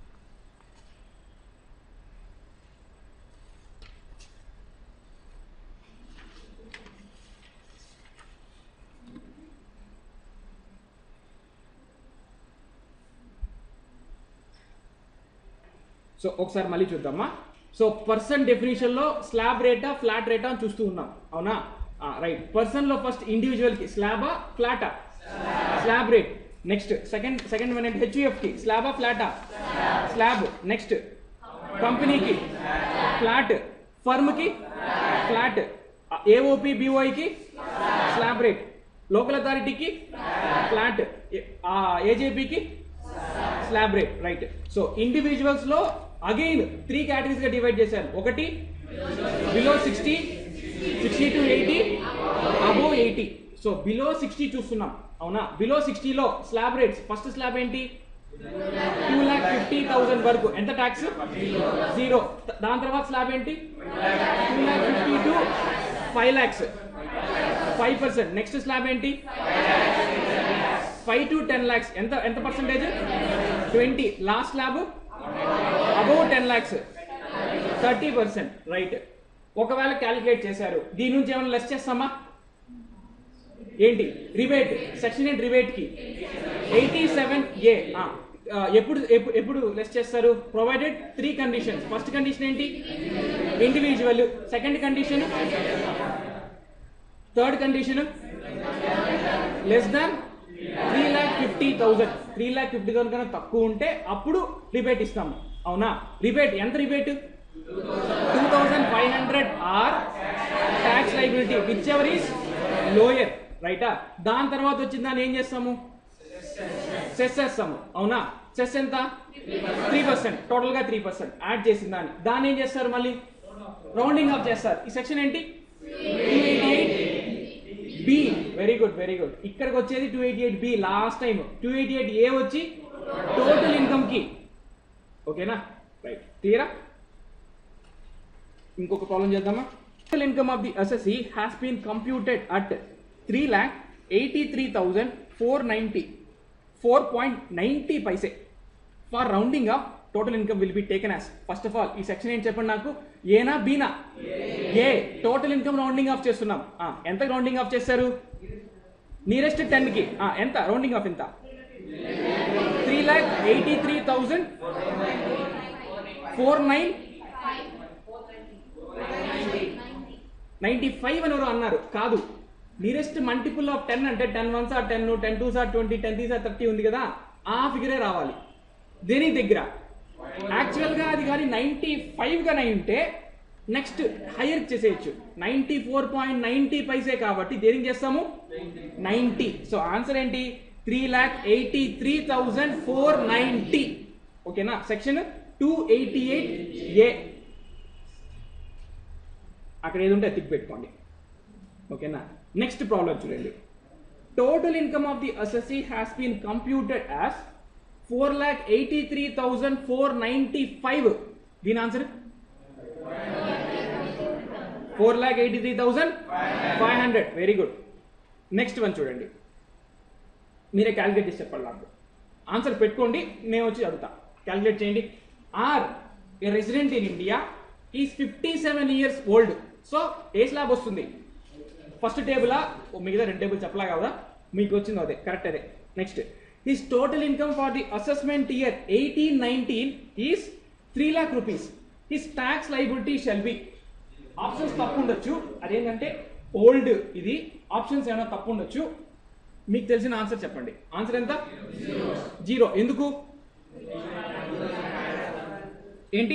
సో ఒకసారి మళ్ళీ చూద్దామా సో పర్సన్ డెఫినేషన్లో స్లాబ్ రేటా ఫ్లాట్ రేటా అని చూస్తూ ఉన్నాం అవునా రైట్ పర్సన్లో ఫస్ట్ ఇండివిజువల్కి స్లాబా ఫ్లాటా slab rate next second second one అంటే హెచ్యుఎఫ్కి స్లాబా ఫ్లాటా స్లాబ్ నెక్స్ట్ కంపెనీకి ఫ్లాట్ ఫర్మ్కి ఫ్లాట్ ఏఓపి బిఓఐకి స్లాబ్ రేట్ లోకల్ అథారిటీకి ఫ్లాట్ ఏజేపీకి slab rate right so individuals లో అగైన్ త్రీ కేటగిరీస్ గా డివైడ్ చేశారు ఒకటి below sixty sixty to eighty above eighty so below sixty చూస్తున్నాం అవునా బిలో సిక్స్టీలో స్లాబ్ రేట్స్ ఫస్ట్ స్లాబ్ ఏంటి టూ ల్యాక్ ఫిఫ్టీ థౌసండ్ వరకు ఎంత ట్యాక్స్ జీరో దాని తర్వాత స్లాబ్ ఏంటి two lakh fifty to five lakhs five percent next slab ఏంటి ఫైవ్ టు టెన్ ల్యాక్స్ ఎంత ఎంత percentage twenty last slab above ten lakhs thirty percent right ఒకవేళ క్యాలిక్యులేట్ చేశారు దీని నుంచి ఏమైనా లెస్ చేస్తామా ఏంటి రిబేట్ సెక్షన్ ఎయిట్ రిబేట్ కి ఎయిటీ సెవెన్ ఏ ఎప్పుడు ఎప్పుడు- ఎప్పుడు లెస్ చేస్తారు provided three conditions first condition ఏంటి individual second condition third condition less than three lakh fifty thousand three lakh fifty thousand కన్నా తక్కువ ఉంటే అప్పుడు రిబేట్ ఇస్తాము అవునా రిబేట్ ఎంత rebate two thousand five hundred or tax liability whichever is lower రైటా దాని తర్వాత వచ్చిన దాన్ని ఏం చేస్తాము సెస్ చేస్తాము అవునా సెస్ ఎంత త్రీ పర్సెంట్ టోటల్ గా త్రీ పర్సెంట్ యాడ్ చేసిన దాన్ని దాన్ని ఏం చేస్తారు మళ్ళీ రౌండింగ్ ఆఫ్ చేస్తారు ఈ సెక్షన్ ఏంటి two eighty eight B very good very good ఇక్కడికి వచ్చేది two eighty eight B last time two eighty eight A వచ్చి టోటల్ ఇన్కమ్ కి ఓకేనా రైట్ క్లియరా ఇంకొక ప్రాబ్లం చేద్దామా total income of the assessee has been computed at three lakh eighty three thousand four ninety four point ninety paise for rounding off total income will be taken as first of all ఈ section ఏంటి చెప్పండి నాకు ఏనా బీనా A total income rounding off చేస్తున్నాం ఆ, ఎంత rounding off చేస్తారు నియరెస్ట్ టెన్కి ఎంత రౌండింగ్ ఆఫ్ ఎంత three lakh eighty three thousand four nine ninety five అని ఎవరు అన్నారు కాదు నియరెస్ట్ మల్టిపుల్ ఆఫ్ టెన్ అంటే ten ones or ten ten two sir twenty ten three sir thirty ఉంది కదా ఆ ఫిగరే రావాలి దేని దగ్గర యాక్చువల్గా అది కానీ నైంటీ ఫైవ్గా ఉంటే నెక్స్ట్ హైయర్ చేసేయచ్చు ninety four point ninety paise కాబట్టి దేనికి చేస్తాము నైంటీ సో ఆన్సర్ ఏంటి three lakh eighty three thousand four ninety ఓకేనా section two eighty eight A అక్కడ ఏది ఉంటే తిప్పి పెట్టుకోండి ఓకేనా నెక్స్ట్ ప్రాబ్లం చూడండి total income of the assessee has been computed as four lakh eighty three thousand four ninety five దీని answer four lakh eighty three thousand five hundred very good next one చూడండి మీరే క్యాలిక్యులేట్ చేసి చెప్పాలి నాకు ఆన్సర్ పెట్టుకోండి నేను వచ్చి అడుగుతా క్యాలిక్యులేట్ చేయండి R A resident in India is fifty seven years old so ఏ స్లాబ్ వస్తుంది ఫస్ట్ టేబులా మిగతా రెండు టేబుల్ చెప్పలా కదా మీకు వచ్చింది అదే కరెక్ట్ అదే next his total income for the assessment year eighteen nineteen is three lakh rupees his tax liability shall be options తప్పు ఉండొచ్చు అదేంటంటే ఓల్డ్ ఇది ఆప్షన్స్ ఏమైనా తప్పు ఉండొచ్చు మీకు తెలిసిన ఆన్సర్ చెప్పండి ఆన్సర్ ఎంత జీరో ఎందుకు ఏంటి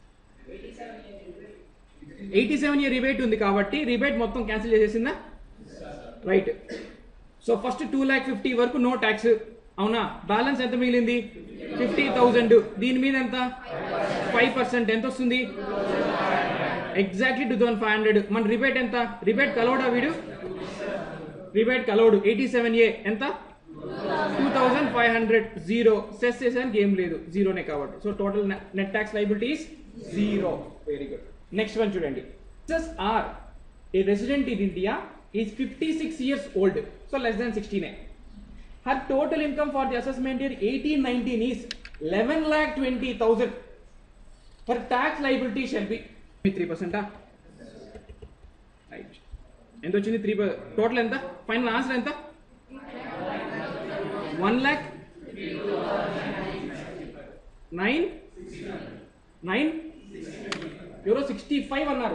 ఎయిటీ సెవెన్ ఇయర్ రిబేట్ ఉంది కాబట్టి రిబేట్ మొత్తం క్యాన్సిల్ చేసేసిందా right so first two lakh fifty వరకు నో ట్యాక్స్ అవునా బ్యాలెన్స్ ఎంత మిగిలింది ఫిఫ్టీ థౌజండ్ దీని మీద ఎంత ఫైవ్ పర్సెంట్ ఎంత వస్తుంది exactly two thousand five hundred మన రిబేట్ ఎంత రిబేట్ కలవడా వీడు రిబేట్ కలవడు ఎయిటీ సెవెన్ ఏ ఎంత two thousand five hundred zero cess చేసానికి ఏం లేదు జీరోనే కాబట్టి so total net tax liabilities zero very good next one చూడండి సెస్ R A resident in India is fifty six years old so less than సిక్స్టీనే her total income for the assessment year eighteen nineteen is eleven lakh twenty thousand for tax liability shall be three పర్సెంటా right ఎంత వచ్చింది three total ఎంత final answer ఎంత one lakh nine nine ఎవరో sixty five అన్నారు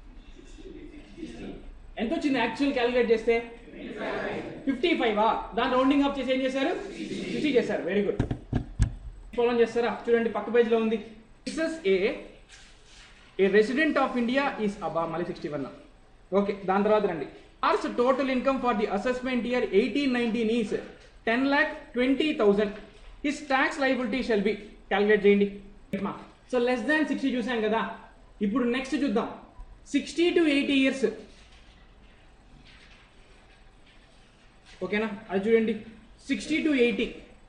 ఎంత వచ్చింది యాక్చువల్ క్యాలిక్యులేట్ చేస్తే ఫిఫ్టీ ఫైవా దాని రౌండింగ్ అప్ చేసి ఏం చేశారు సిక్స్టీ చేశారు వెరీ గుడ్ ఫాలో చేస్తారా చూడండి పక్క పేజ్లో ఉంది this A A resident of India is అబ్బా మళ్ళీ సిక్స్టీ వన్ ఓకే దాని తర్వాత రండి R's total income for the assessment year eighteen nineteen is ten lakh twenty thousand his tax liability shall be calculate చేయండి సో లెస్ దాన్ సిక్స్టీ చూసాం కదా ఇప్పుడు next చూద్దాం సిక్స్టీ టు ఎయిటీ ఇయర్స్ ఓకేనా అది చూడండి సిక్స్టీ టు ఎయిటీ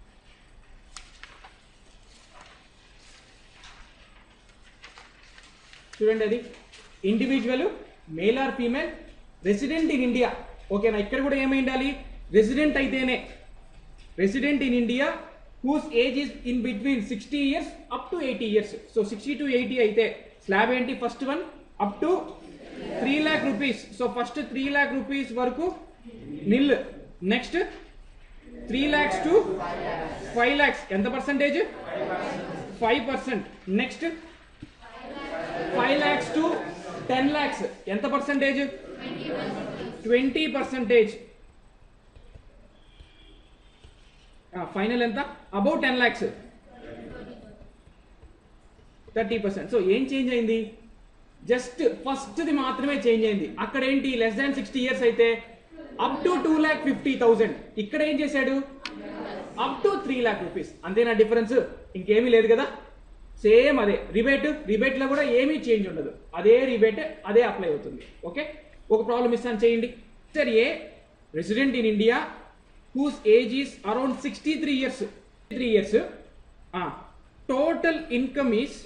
చూడండి అది individual male or female resident in India ఓకేనా ఇక్కడ కూడా ఏమై ఉండాలి రెసిడెంట్ అయితేనే resident in India whose age is in between sixty years up to eighty years so sixty to eighty అయితే స్లాబ్ ఏంటి first one up to three lakh rupees so first three lakh rupees వరకు nil next three lakhs to five lakhs ఎంత percentage five percent next five lakhs to ten lakhs ఎంత percentage twenty percentage final ఎంత about ten lakhs thirty percent so ఏం change అయింది just ఫస్ట్ది మాత్రమే change అయింది అక్కడ ఏంటి లెస్ దాన్ సిక్స్టీ ఇయర్స్ అయితే up to two lakh fifty thousand ఇక్కడ ఏం చేశాడు up to three lakh rupees అంతేనా డిఫరెన్స్ ఇంకేమీ లేదు కదా సేమ్ అదే రిబేట్ రిబేట్ లో కూడా ఏమీ చేంజ్ ఉండదు అదే రిబేట్ అదే అప్లై అవుతుంది ఓకే ఒక ప్రాబ్లం ఇస్తాను చేయండి sir A resident in India whose age is around sixty three years three years total income is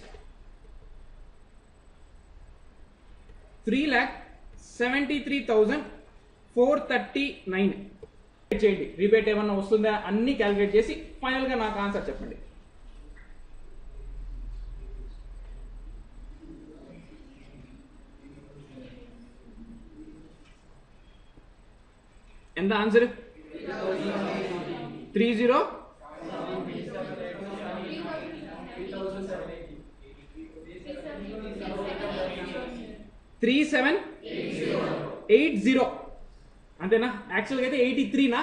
three lakh seventy three thousand four thirty nine చేయండి రిబేట్ ఏమన్నా వస్తుందా అన్ని క్యాలిక్యులేట్ చేసి ఫైనల్గా నాకు ఆన్సర్ చెప్పండి ఎంత answer three zero three seven eight zero అంతేనా యాక్చువల్గా అయితే ఎయిటీ త్రీనా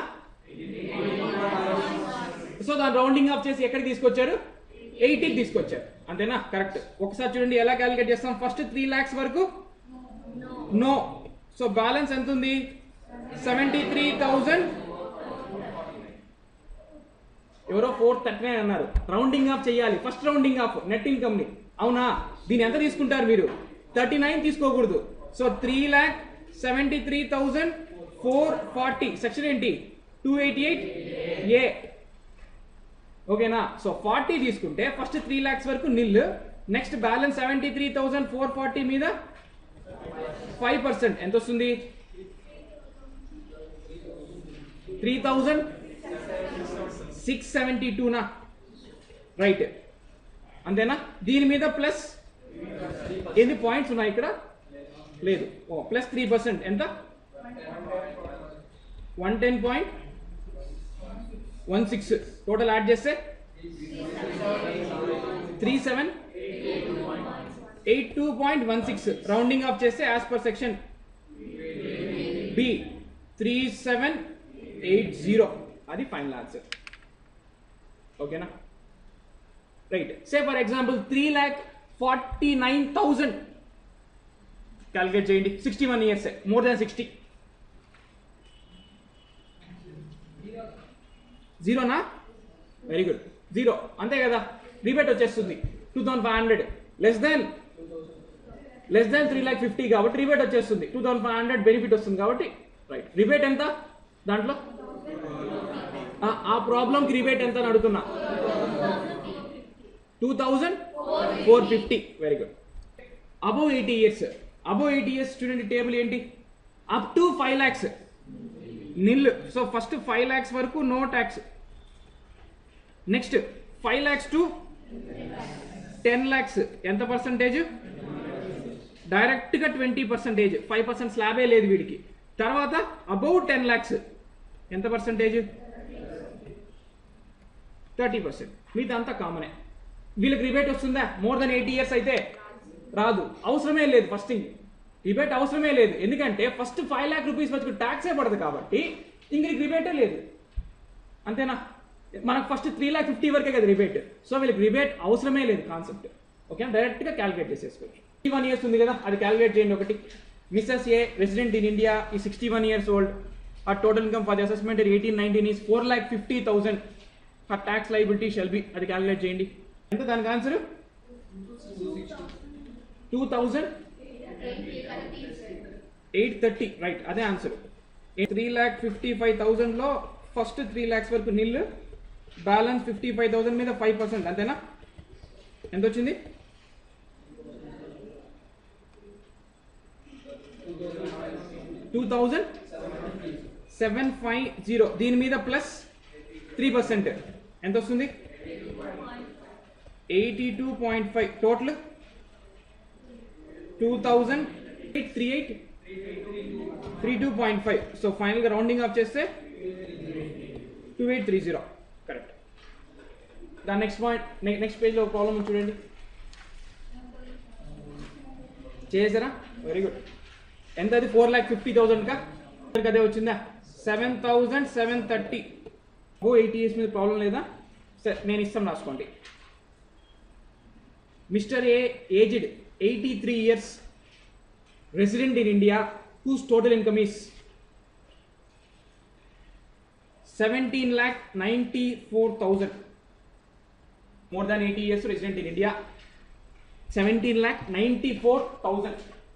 సో దాని రౌండింగ్ ఆఫ్ చేసి ఎక్కడికి తీసుకొచ్చారు ఎయిటీకి తీసుకొచ్చారు అంతేనా కరెక్ట్ ఒకసారి చూడండి ఎలా క్యాలిక్యులేట్ చేస్తాం ఫస్ట్ త్రీ ల్యాక్స్ వరకు నో సో బ్యాలెన్స్ ఎంత ఉంది సెవెంటీ త్రీ థౌజండ్ ఎవరో ఫోర్ థర్టీ నైన్ అన్నారు రౌండింగ్ ఆఫ్ చేయాలి first rounding off net income ని అవునా దీని ఎంత తీసుకుంటారు మీరు థర్టీ నైన్ తీసుకోకూడదు so three lakh seventy three thousand four forty section ఏంటి టూ ఎయిటీ ఎయిట్ ఏ ఓకేనా సో ఫార్టీ తీసుకుంటే ఫస్ట్ త్రీ ల్యాక్స్ వరకు nil next balance seventy three thousand four forty మీద ఫైవ్ పర్సెంట్ ఎంత వస్తుంది త్రీ థౌజండ్ సిక్స్ సెవెంటీ టూనా right అంతేనా దీని మీద ప్లస్ ఎన్ని పాయింట్స్ ఉన్నాయి ఇక్కడ లేదు ఓ ప్లస్ త్రీ పర్సెంట్ ఎంత one ten point one six total add చేస్తే three seven eight two point one six rounding off చేస్తే as per section be three seven eight zero అది ఫైనల్ ఆన్సర్ ఓకేనా right say for example three lakh forty nine thousand calculate చేయండి sixty one years more than sixty జీరోనా very good zero అంతే కదా rebate వచ్చేస్తుంది two thousand five hundred less than less than three lakh fifty కాబట్టి rebate వచ్చేస్తుంది two thousand five hundred benefit వస్తుంది కాబట్టి right rebate ఎంత దాంట్లో ఆ, ఆ ప్రాబ్లంకి రిబేట్ ఎంత అని అడుగుతున్నా two thousand four fifty very good above eighty years above eighty years చూడండి టేబుల్ ఏంటి up to five lakhs nil so first five lakhs వరకు no tax next five lakhs to ten lakhs ఎంత పర్సంటేజ్ డైరెక్ట్గా ట్వంటీ పర్సెంటేజ్ ఫైవ్ పర్సెంట్ స్లాబే లేదు వీడికి తర్వాత above ten lakhs ఎంత పర్సంటేజ్ థర్టీ పర్సెంట్ మిగతా అంతా కామనే వీళ్ళకి రిబేట్ వస్తుందా మోర్ దెన్ ఎయిటీ ఇయర్స్ అయితే రాదు అవసరమే లేదు ఫస్ట్ థింగ్ రిబేట్ అవసరమే లేదు ఎందుకంటే ఫస్ట్ ఫైవ్ ల్యాక్ రూపీస్ వచ్చి ట్యాక్సే పడదు కాబట్టి ఇంక నీకు రిబేటే లేదు అంతేనా మనకు ఫస్ట్ త్రీ ల్యాక్ ఫిఫ్టీ వరకే కదా రిబేట్ సో వీళ్ళకి రిబేట్ అవసరమే లేదు కాన్సెప్ట్ ఓకే డైరెక్ట్గా క్యాలిక్యులేట్ చేసేసుకోవచ్చు సిక్స్టీ వన్ ఇయర్స్ ఉంది కదా అది క్యాలిక్యులేట్ చేయండి ఒకటి Mrs A resident in India ఈ సిక్స్టీ వన్ ఇయర్స్ ఓల్డ్ ఆ total income for the assessment eighteen nineteen is four lakh fifty thousand ఆ ట్యాక్స్ లైబిలిటీ షెల్ బి అది క్యాలిక్యులేట్ చేయండి ఎంత దానికి answer two thousand eight thirty right అదే answer three lakh fifty five థౌజండ్లో first three lakhs వరకు nil balance fifty five thousand మీద five percent అంతేనా ఎంత వచ్చింది two thousand seven five zero దీని మీద ప్లస్ త్రీ పర్సెంట్ ఎంత వస్తుంది eighty two point five total two thousand eight three eight three two point five so ఫైనల్గా రౌండింగ్ ఆఫ్ చేస్తే two eight three zero correct దాని నెక్స్ట్ పాయింట్ నెక్స్ట్ పేజ్లో ఒక problem చూడండి చేసారా వెరీ గుడ్ ఎంత అది ఫోర్ ల్యాక్ ఫిఫ్టీ థౌసండ్కా అదే వచ్చిందా సెవెన్ థౌజండ్ సెవెన్ థర్టీ ఓ ఎయిటీ ఇయర్స్ మీద ప్రాబ్లం లేదా సరే నేను ఇస్తాం రాసుకోండి Mr A aged eighty three years resident in India whose total income is 17 lakh 94,000 more than 80 years resident in India 17 lakh 94,000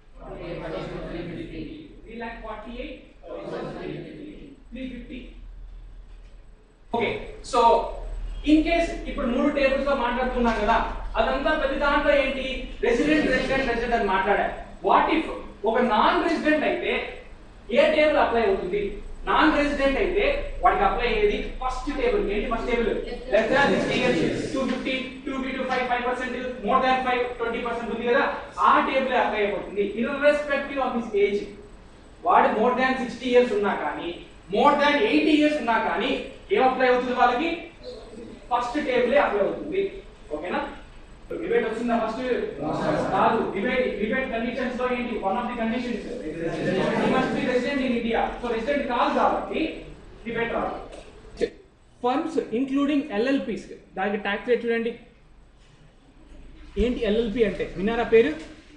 3 lakh 48 350 okay so in case ఇప్పుడు మూడు tables లో మాట్లాడుతున్నాం కదా అదంతా ప్రతి దాంట్లో ఏంటి రెసిడెంట్ రెసిడెంట్ రెసిడెంట్ అని మాట్లాడా వాట్ ఇఫ్ ఒక నాన్ రెసిడెంట్ అయితే ఏ టేబుల్ అప్లై అవుతుంది నాన్ రెసిడెంట్ అయితే వాడికి అప్లై అయ్యేది ఫస్ట్ టేబుల్ ఏంటి first table less than sixty years two fifty two fifty two five five percent more than five twenty percent ఉంది కదా ఆ టేబుల్ అప్లై అయిపోతుంది ఇర్రెస్పెక్టివ్ ఆఫ్ హిస్ ఏజ్ వాడు మోర్ దాన్ సిక్స్టీ ఇయర్స్ ఉన్నా కానీ more than eighty years ఉన్నా కానీ ఏం అప్లై అవుతుంది వాళ్ళకి ఫస్ట్ టేబులే అప్లై అవుతుంది ఓకేనా డిబేట్ వచ్చిందా ఫస్ట్ కాదు డిబేట్ డిబేట్ కండిషన్స్ లో ఏంటి one of the conditions must be resident in India so resident కాదు కాబట్టి డిబేట్ రాదు ఫర్మ్స్ ఇంక్లూడింగ్ ఎల్ఎల్పిస్ దానికి ట్యాక్స్ రేట్ చూడండి ఏంటి ఎల్ఎల్పి అంటే విన్నారా పేరు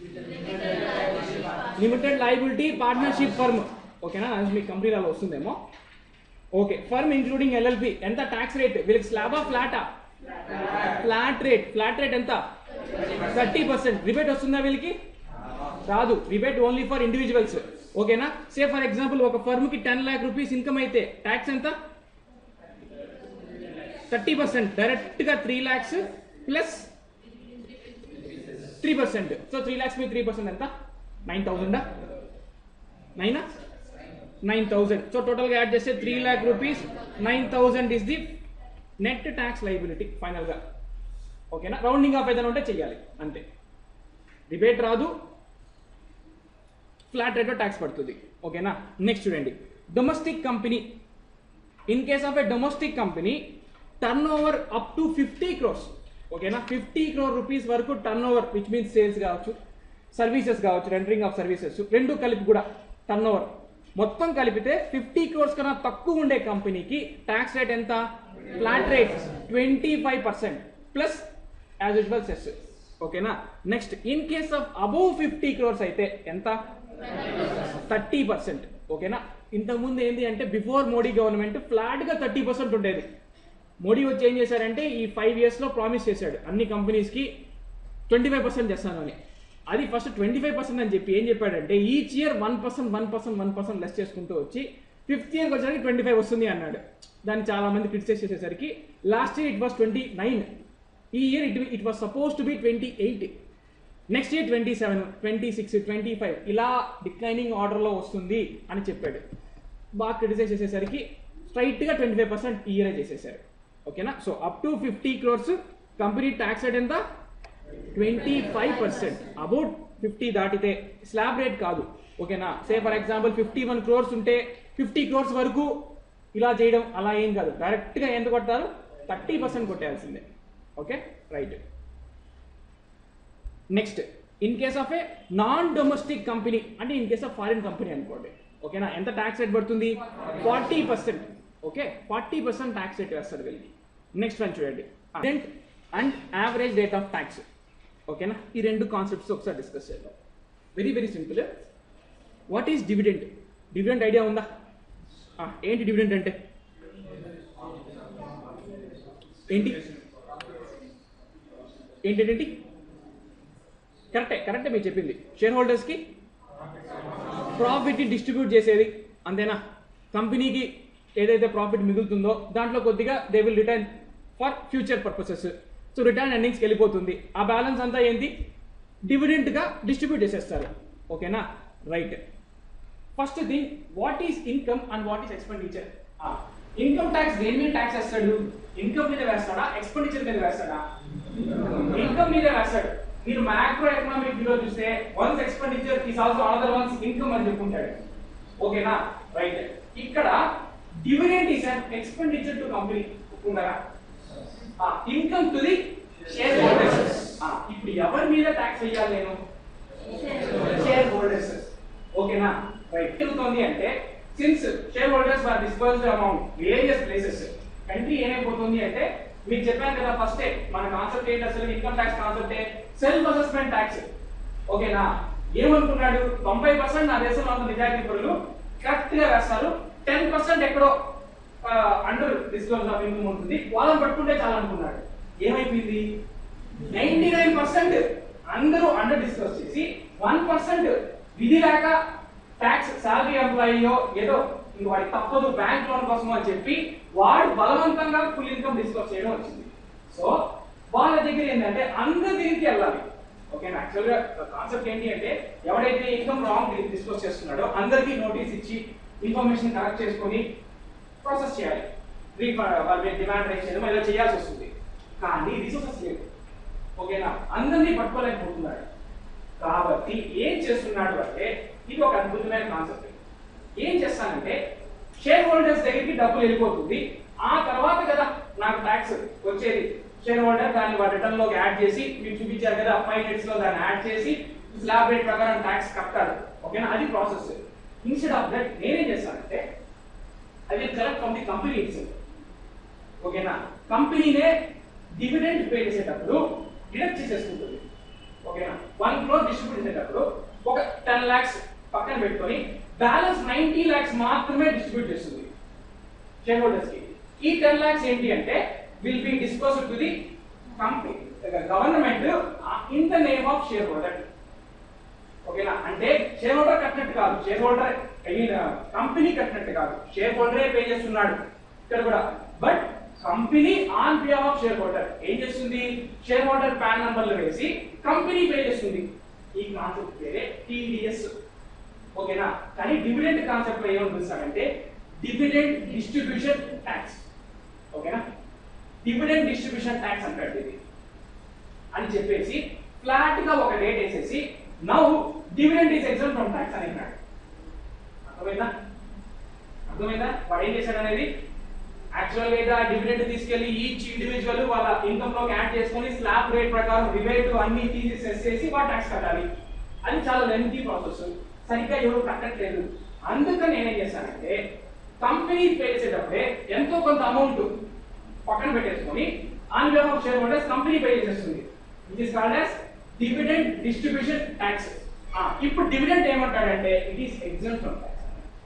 లిమిటెడ్ లైబిలిటీ పార్ట్నర్షిప్ ఫర్మ్ ఓకేనా అది మీ కంపెనీలలో వస్తుందేమో ఓకే ఫర్మ్ ఇంక్లూడింగ్ ఎల్ఎల్పి ఎంత ట్యాక్స్ రేట్ వీళ్ళకి స్లాబా ఫ్లాటా ఫ్లాట్ రేట్ ఫ్లాట్ రేట్ ఎంత థర్టీ పర్సెంట్ రిబేట్ వస్తుందా వీళ్ళకి రాదు రిబేట్ ఓన్లీ ఫర్ ఇండివిజువల్స్ ఓకేనా సే ఫర్ ఎగ్జాంపుల్ ఒక ఫర్మ్ కి టెన్ ల్యాక్ రూపీస్ ఇన్కమ్ అయితే ట్యాక్స్ ఎంత థర్టీ పర్సెంట్ డైరెక్ట్ గా three lakhs plus three percent so three lakhs మీ త్రీ పర్సెంట్ ఎంత నైన్ థౌసండా నైనా నైన్ థౌసండ్ సో టోటల్గా యాడ్ చేస్తే three lakh rupees nine thousand is the net tax liability ఫైనల్గా ఓకేనా రౌండింగ్ ఆఫ్ ఏదైనా ఉంటే చెయ్యాలి అంతే రిబేట్ రాదు ఫ్లాట్ రేట్లో ట్యాక్స్ పడుతుంది ఓకేనా నెక్స్ట్ చూడండి domestic company in case of a domestic company turnover up to fifty crores ఓకేనా ఫిఫ్టీ క్రోర్ రూపీస్ వరకు turnover which means sales కావచ్చు సర్వీసెస్ కావచ్చు రెండరింగ్ ఆఫ్ సర్వీసెస్ రెండు కలిపి కూడా టర్న్ ఓవర్ మొత్తం కలిపితే ఫిఫ్టీ క్రోర్స్ కన్నా తక్కువ ఉండే కంపెనీకి ట్యాక్స్ రేట్ ఎంత flat rate twenty five percent plus as usual cess ఓకేనా next in case of above fifty crores అయితే ఎంత థర్టీ పర్సెంట్ ఓకేనా ఇంతకుముందు ఏంటి అంటే బిఫోర్ మోడీ గవర్నమెంట్ ఫ్లాట్గా థర్టీ పర్సెంట్ ఉండేది మోడీ వచ్చి ఏం చేశారంటే ఈ ఫైవ్ ఇయర్స్లో ప్రామిస్ చేశాడు అన్ని కంపెనీస్కి ట్వంటీ ఫైవ్ పర్సెంట్ చేస్తాను అని అది ఫస్ట్ ట్వంటీ ఫైవ్ పర్సెంట్ అని చెప్పి ఏం చెప్పాడంటే each year one percent one percent one percent less చేసుకుంటూ వచ్చి ఫిఫ్త్ ఇయర్కి వచ్చేసరికి ట్వంటీ ఫైవ్ వస్తుంది అన్నాడు దాన్ని చాలా మంది క్రిటిసైజ్ చేసేసరికి last year it was twenty nine ఈ year it it was suppose to be twenty eight next year twenty seven twenty six twenty five ఇలా డిక్లైనింగ్ ఆర్డర్లో వస్తుంది అని చెప్పాడు బాగా క్రిటిసైజ్ చేసేసరికి స్ట్రైట్గా ట్వంటీ ఫైవ్ పర్సెంట్ ఈ ఇయరే చేసేసారు ఓకేనా so up to fifty crores company tax rate ఎంత twenty five percent about fifty దాటితే స్లాబ్ రేట్ కాదు ఓకేనా say for example fifty one crores ఉంటే ఫిఫ్టీ క్రోర్స్ వరకు ఇలా చేయడం అలా ఏం కాదు డైరెక్ట్గా ఎంత కొడతారు థర్టీ పర్సెంట్ కొట్టేయాల్సిందే okay right next in case of a non domestic company అంటే in case of foreign company అనుకోండి ఓకేనా ఎంత ట్యాక్స్ రేట్ పడుతుంది forty percent okay forty percent tax rate వేస్తారు వీళ్ళకి నెక్స్ట్ వన్ చూడండి rent and average rate of tax ఓకేనా ఈ రెండు కాన్సెప్ట్స్ ఒకసారి డిస్కస్ చేద్దాం very very simple what is dividend dividend idea ఉందా ఆ, ఏంటి డివిడెంట్ అంటే ఏంటి ఏంటంటే కరెక్టే కరెక్టే మీరు చెప్పింది షేర్ హోల్డర్స్కి ప్రాఫిట్ డిస్ట్రిబ్యూట్ చేసేది అంతేనా కంపెనీకి ఏదైతే ప్రాఫిట్ మిగులుతుందో దాంట్లో కొద్దిగా they will return for future purposes so return ఎర్నింగ్స్కి వెళ్ళిపోతుంది ఆ బ్యాలెన్స్ అంతా ఏంటి డివిడెంట్గా డిస్ట్రిబ్యూట్ చేసేస్తారు ఓకేనా right first thing what is income and what is expenditure income tax దేని మీద ట్యాక్స్ వేస్తాడు ఇన్కమ్ మీద వేస్తాడా ఎక్స్పెండిచర్ మీద వేస్తాడా ఇన్కమ్ మీద వేస్తాడు మీరు మ్యాక్రో ఎకనామిక్ వ్యూ చూస్తే one's expenditure is also another one's income అని చెప్పుకుంటాడు ఓకేనా రైట్ ఇక్కడ dividend is an expenditure to company ఒప్పుకుంటారా income to the shareholders ఇప్పుడు ఎవరి మీద ట్యాక్స్ వేయాలి నేను షేర్ హోల్డర్స్ ఓకేనా రైట్ జరుగుతుంది అంటే since shareholders are dispersed amount various places country ఏమైపోతుంది అంటే మీకు చెప్పాను కదా ఫస్ట్ మన కాన్సెప్ట్ ఏంటి అసలు income tax concept self assessment tax ఓకేనా ఏమనుకున్నాడు తొంభై పర్సెంట్ నా దేశంలో ఉన్న నిజాయితీ పరులు కరెక్ట్ గా వేస్తారు టెన్ పర్సెంట్ ఎక్కడో అండర్ డిస్క్లోజ్ ఆఫ్ ఇన్కమ్ ఉంటుంది వాళ్ళని పట్టుకుంటే చాలా అనుకున్నాడు ఏమైపోయింది నైన్టీ నైన్ పర్సెంట్ అందరూ అండర్ డిస్కస్ చేసి వన్ పర్సెంట్ విధి లేక ట్యాక్స్ శాలరీ ఎంప్లాయీయో ఏదో ఇంక వాడికి తప్పదు బ్యాంక్ లోన్ కోసం అని చెప్పి వాడు బలవంతంగా ఫుల్ ఇన్కమ్ డిస్కస్ చేయడం వచ్చింది సో వాళ్ళ దగ్గర ఏంటంటే అందరి దగ్గరికి వెళ్ళాలి ఓకే యాక్చువల్ గా కాన్సెప్ట్ ఏంటి అంటే ఎవడైతే ఇన్కమ్ రాంగ్ డిస్కస్ చేస్తున్నాడో అందరికీ నోటీస్ ఇచ్చి ఇన్ఫర్మేషన్ కలెక్ట్ చేసుకొని ప్రాసెస్ చేయాలి రీఫండ్ వాళ్ళ మీద డిమాండ్ రైజ్ చేయడం ఇలా చేయాల్సి వస్తుంది కానీ రిసోర్సెస్ లేవు ఓకేనా అందరినీ పట్టుకోలేకపోతున్నాడు కాబట్టి ఏం చేస్తున్నాడు అంటే ఇది ఒక అద్భుతమైన కాన్సెప్ట్ ఏం చేస్తానంటే షేర్ హోల్డర్స్ దగ్గరికి డబ్బులు వెళ్ళిపోతుంది ఆ తర్వాత కదా నాకు ట్యాక్స్ వచ్చేది షేర్ హోల్డర్ దాన్ని వారి రిటర్న్ లోకి యాడ్ చేసి మీరు చూపించారు కదా ఫైవ్ మినిట్స్ లో దాన్ని యాడ్ చేసి స్లాబ్ రేట్ ప్రకారం ట్యాక్స్ కట్టాడు ఓకేనా అది ప్రాసెస్ ఇన్స్టెడ్ ఆఫ్ దట్ నేనేం చేస్తానంటే I will collect from the company itself ఓకేనా కంపెనీనే డివిడెండ్ పే చేసేటప్పుడు డిడక్ట్ చేసేసుకుంటుంది ఓకేనా వన్ క్రోర్ డిస్ట్రిబ్యూట్ చేసేటప్పుడు ఒక టెన్ లాక్స్ పక్కన పెట్టుకొని బ్యాలెన్స్ నైన్టీ లాక్స్ మాత్రమే డిస్ట్రిబ్యూట్ చేస్తుంది షేర్ హోల్డర్స్ కి ఈ టెన్ లాక్స్ ఏంటి అంటే will be dispose to the company government in the name of shareholder ఓకేనా అంటే షేర్ హోల్డర్ కట్టినట్టు కాదు షేర్ హోల్డర్ కంపెనీ కట్టినట్టు కాదు షేర్ హోల్డరే పే చేస్తున్నాడు ఇక్కడ కూడా but company on behalf of shareholder ఏం చేస్తుంది షేర్ హోల్డర్ పాన్ నంబర్లు వేసి కంపెనీ పే చేస్తుంది ఈ కాన్సెప్ట్ పేరే టీడీఎస్ ఓకేనా కానీ డివిడెంట్ కాన్సెప్ట్ లో ఏమనిపిస్తాడంటే డివిడెంట్ డిస్ట్రిబ్యూషన్ ట్యాక్స్ ఓకేనా డివిడెంట్ డిస్ట్రిబ్యూషన్ ట్యాక్స్ అంటాడు ఇది అని చెప్పేసి ఫ్లాట్ గా ఒక రేట్ వేసేసి now dividend is exempt from tax అని అన్నాడు అర్థమైందా అర్థమైందా వాడు ఏం చేశాడు అనేది యాక్చువల్ గా డివిడెంట్ తీసుకెళ్లి ఈచ్ ఇండివిజువల్ వాళ్ళ ఇన్కమ్ లోకి యాడ్ చేసుకొని స్లాబ్ రేట్ ప్రకారం రిబేట్ అన్ని తీసేసేసి వాడు ట్యాక్స్ కట్టాలి అది చాలా లెంతీ ప్రాసెస్ సరిగ్గా ఎవరు కట్టట్లేదు అందుకని నేనేం చేశానంటే కంపెనీ పే చేసేటప్పుడే ఎంతో కొంత అమౌంట్ పక్కన పెట్టేసుకొని on behalf of shareholders company pay చేసేస్తుంది which is called as dividend distribution tax ఇప్పుడు డివిడెంట్ ఏమంటాడంటే it is exempt from tax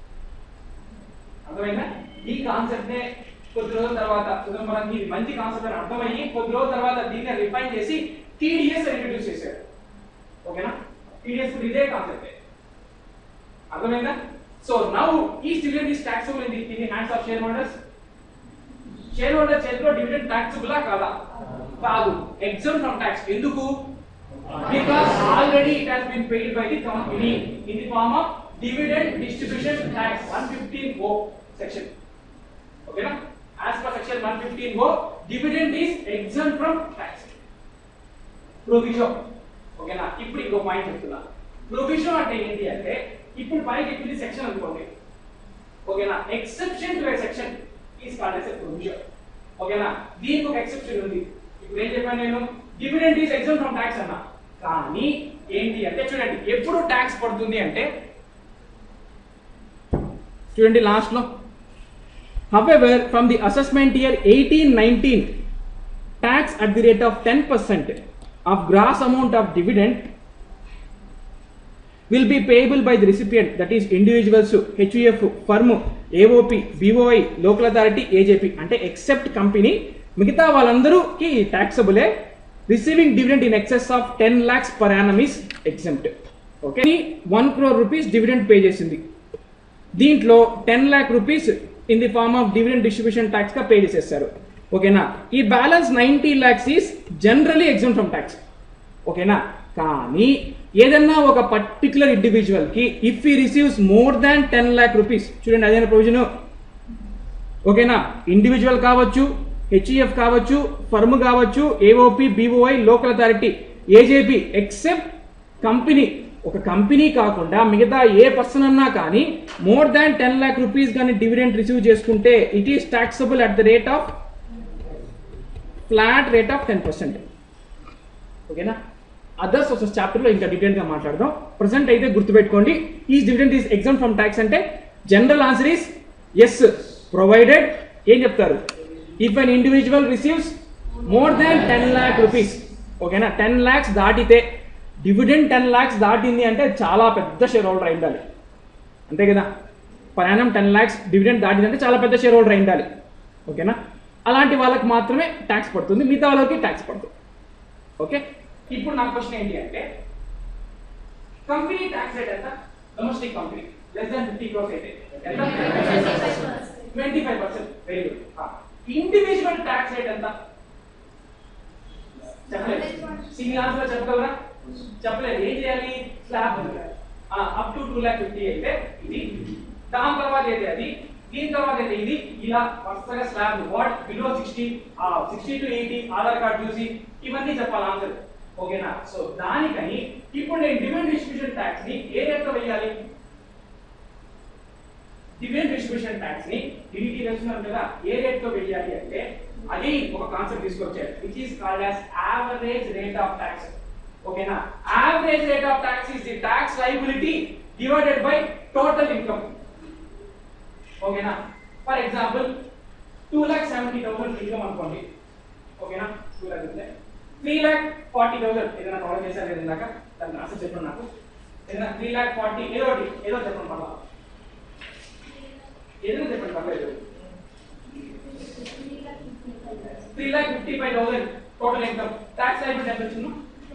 అర్థమైందా ఈ కాన్సెప్ట్ నే కొద్ది రోజుల తర్వాత చిదంబరం ఇది మంచి కాన్సెప్ట్ అని అర్థమయ్యి కొద్ది రోజుల తర్వాత దీన్ని రిఫైన్ చేసి టీడీఎస్ ఇంట్రడ్యూస్ చేశారు ఓకేనా టీడీఎస్ ఇదే కాన్సెప్ట్ అర్థమైందా సో నౌ ఈ dividend is taxable in the in the hands of shareholders shareholder చేతిలో డివిడెండ్ టాక్సబుల్ కాదా కాదు ఎగ్జామ్ ఫ్రమ్ ట్యాక్స్ ఎందుకు because already it has been paid by the company in the form of dividend distribution tax 115 O section ఓకేనా as per section 115 O dividend is exempt from tax provision ఓకేనా ఇప్పుడు ఇంకో point చెప్తున్నా provision అంటే ఏంటి అంటే ఇప్పుడు పై చెప్పింది సెక్షన్ అనుకోండి ఓకేనా exception to section is called as provision ఓకేనా దీనికి ఒక ఎక్సెప్షన్ ఉంది ఇప్పుడు ఏం చెప్పాను నేను dividend is exempt from tax అన్నా కానీ ఏంటి అంటే చూడండి ఎప్పుడు ట్యాక్స్ పడుతుంది అంటే చూడండి లాస్ట్ లో However, from the assessment year 1819, tax at the rate of 10% of gross amount of dividend will be payable by the recipient, that is individuals, HUF, firm, AOP, BOI, local authority, AJP, అంటే except company మిగతా వాళ్ళందరూకి ట్యాక్సబులే receiving dividend in excess of ten lakhs per annum is exempt okay one crore rupees dividend pay చేసింది దీంట్లో ten lakh rupees in the form of dividend distribution tax గా pay చేసేస్తారు ఓకేనా ఈ balance ninety lakhs is generally exempt from tax ఓకేనా కానీ ఏదన్నా ఒక పర్టికులర్ ఇండివిజువల్ కి if he receives more than ten lakh rupees చూడండి అదే ప్రొవిజన్ ఓకేనా ఇండివిజువల్ కావచ్చు హెచ్ఈఎఫ్ కావచ్చు ఫర్మ్ కావచ్చు AOP BOI local authority AJP except company ఒక కంపెనీ కాకుండా మిగతా ఏ పర్సన్ అన్నా కానీ more than ten lakh rupees కానీ డివిడెంట్ రిసీవ్ చేసుకుంటే it is taxable at the rate of flat rate of ten percent ఓకేనా అదర్స్ ఒక చాప్టర్లో ఇంకా డీటెయిల్గా మాట్లాడదాం ప్రజెంట్ అయితే గుర్తుపెట్టుకోండి ఈ dividend is exempt from tax అంటే general answer is yes provided ఏం చెప్తారు if an individual receives more than ten lakh rupees ఓకేనా టెన్ ల్యాక్స్ దాటితే డివిడెండ్ టెన్ ల్యాక్స్ దాటింది అంటే చాలా పెద్ద షేర్ హోల్డర్ అయి ఉండాలి అంతే కదా ప్రయాణం టెన్ ల్యాక్స్ డివిడెండ్ దాటిందంటే చాలా పెద్ద షేర్ హోల్డర్ అయి ఉండాలి ఓకేనా అలాంటి వాళ్ళకి మాత్రమే ట్యాక్స్ పడుతుంది మిగతా వాళ్ళకి ట్యాక్స్ పడుతుంది ఓకే ఇప్పుడు నా క్వశ్చన్ ఏంటి అంటే కంపెనీ ట్యాక్స్ రేట్ ఎంత domestic company less than fifty crores అయితే ఎంత twenty five percent very good individual tax rate ఎంత చెప్పలేదు సింగిల్ ఆన్సర్ చెప్పగలరా చెప్పలేదు ఏం చేయాలి slab up to two lakh fifty అయితే ఇది దాని తర్వాత అయితే అది దీని తర్వాత అయితే ఇది ఇలా వరుసగా slab what below sixty sixty to eighty Aadhaar card చూసి ఇవన్నీ చెప్పాలి ఆన్సర్ ఓకేనా సో దానికని ఇప్పుడు నేను డిమాండ్ డిస్ట్రిబ్యూషన్ ట్యాక్స్ ని ఏ రేట్లో వేయాలి డివిడెండ్ డిస్ట్రిబ్యూషన్ ట్యాక్స్ ని డిడిటి వేస్తున్నారు కదా ఏ రేట్ తో వేయాలి అంటే అది ఒక కాన్సెప్ట్ తీసుకొచ్చారు which is called as average rate of tax ఓకేనా average rate of tax is the tax liability divided by total income ఓకేనా for example two lakh seventy thousand income అనుకోండి ఓకేనా two lakh three lakh forty thousand ఏదైనా problem చేశారు లేదు ఇందాక దాని అసలు చెప్పండి నాకు ఏదైనా త్రీ ల్యాక్ ఫార్టీ ఏదో ఒకటి ఏదో చెప్పండి మళ్ళా ఏదైనా చెప్పండి పర్లేదు three lakh fifty five thousand total income tax liability ఎంత వచ్చింది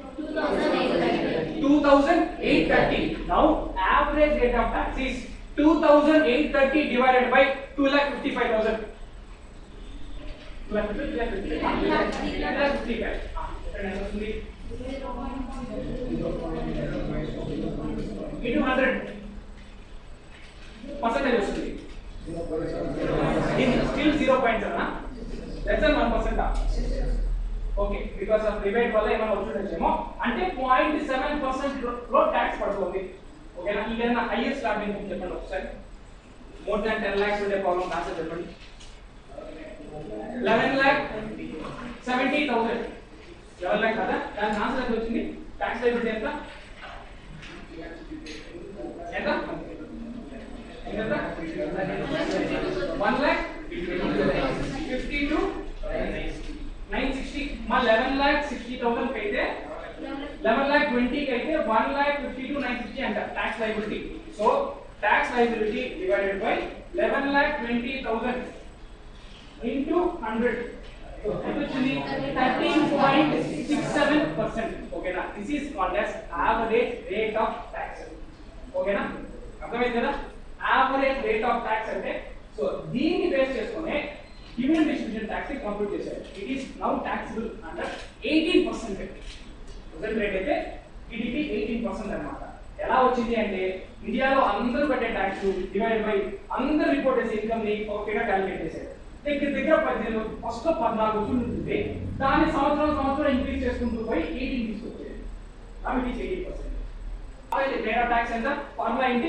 two thousand eight thirty now average rate of tax is two thousand eight thirty divided by two lakh fifty five thousand into hundred percentage వస్తుంది ఇది still zero point seven less than one percent okay because of rebate వల్ల ఏమైనా వచ్చిండొచ్చేమో అంటే point seven percent లో tax పడుతుంది ఓకేనా ఇంకేదైనా హైయెస్ట్ స్లాబ్ ఇన్కమ్ చెప్పండి ఒకసారి మోర్ దాన్ టెన్ ల్యాక్స్ ఉండే ప్రాబ్లం ఆన్సర్ చెప్పండి eleven lakh seventy thousand eleven lakh కదా దాని ఆన్సర్ ఎంత వచ్చింది ట్యాక్స్ లైబిలిటీ ఎంత ఎంత ఎంత one lakh fifty two nine sixty మా లెవెన్ ల్యాక్ సిక్స్టీ థౌసండ్ అయితే లెవెన్ ల్యాక్ ట్వంటీకి అయితే one lakh fifty two nine sixty అంట tax liability so tax liability divided by eleven lakh twenty thousand into hundred ఎంత వచ్చింది thirteen point six seven percent ఓకేనా this is called as average rate of tax ఓకేనా అర్థమైంది కదా average rate of tax అంటే so దీన్ని base చేసుకునే dividend distribution tax ని కంప్యూట్ చేశారు it is now taxable under eighteen percent present rate అయితే ఇది ఎయిటీన్ పర్సెంట్ అనమాట ఎలా వచ్చింది అంటే ఇండియాలో అందరూ కట్టే ట్యాక్స్ డివైడ్ బై అందరూ రిపోర్ట్ చేసే ఇన్కమ్ ని ఒకటిగా క్యాలిక్యులేట్ చేశారు దగ్గర దగ్గర పద్దెనిమిది ఫస్ట్ పద్నాలుగు వచ్చి ఉంటుంది దాన్ని సంవత్సరం సంవత్సరం ఇంక్రీజ్ చేసుకుంటూ పోయి ఎయిటీన్ తీసుకొచ్చేది కాబట్టి it's eighteen percent rate of tax ఎంత ఫార్ములా ఏంటి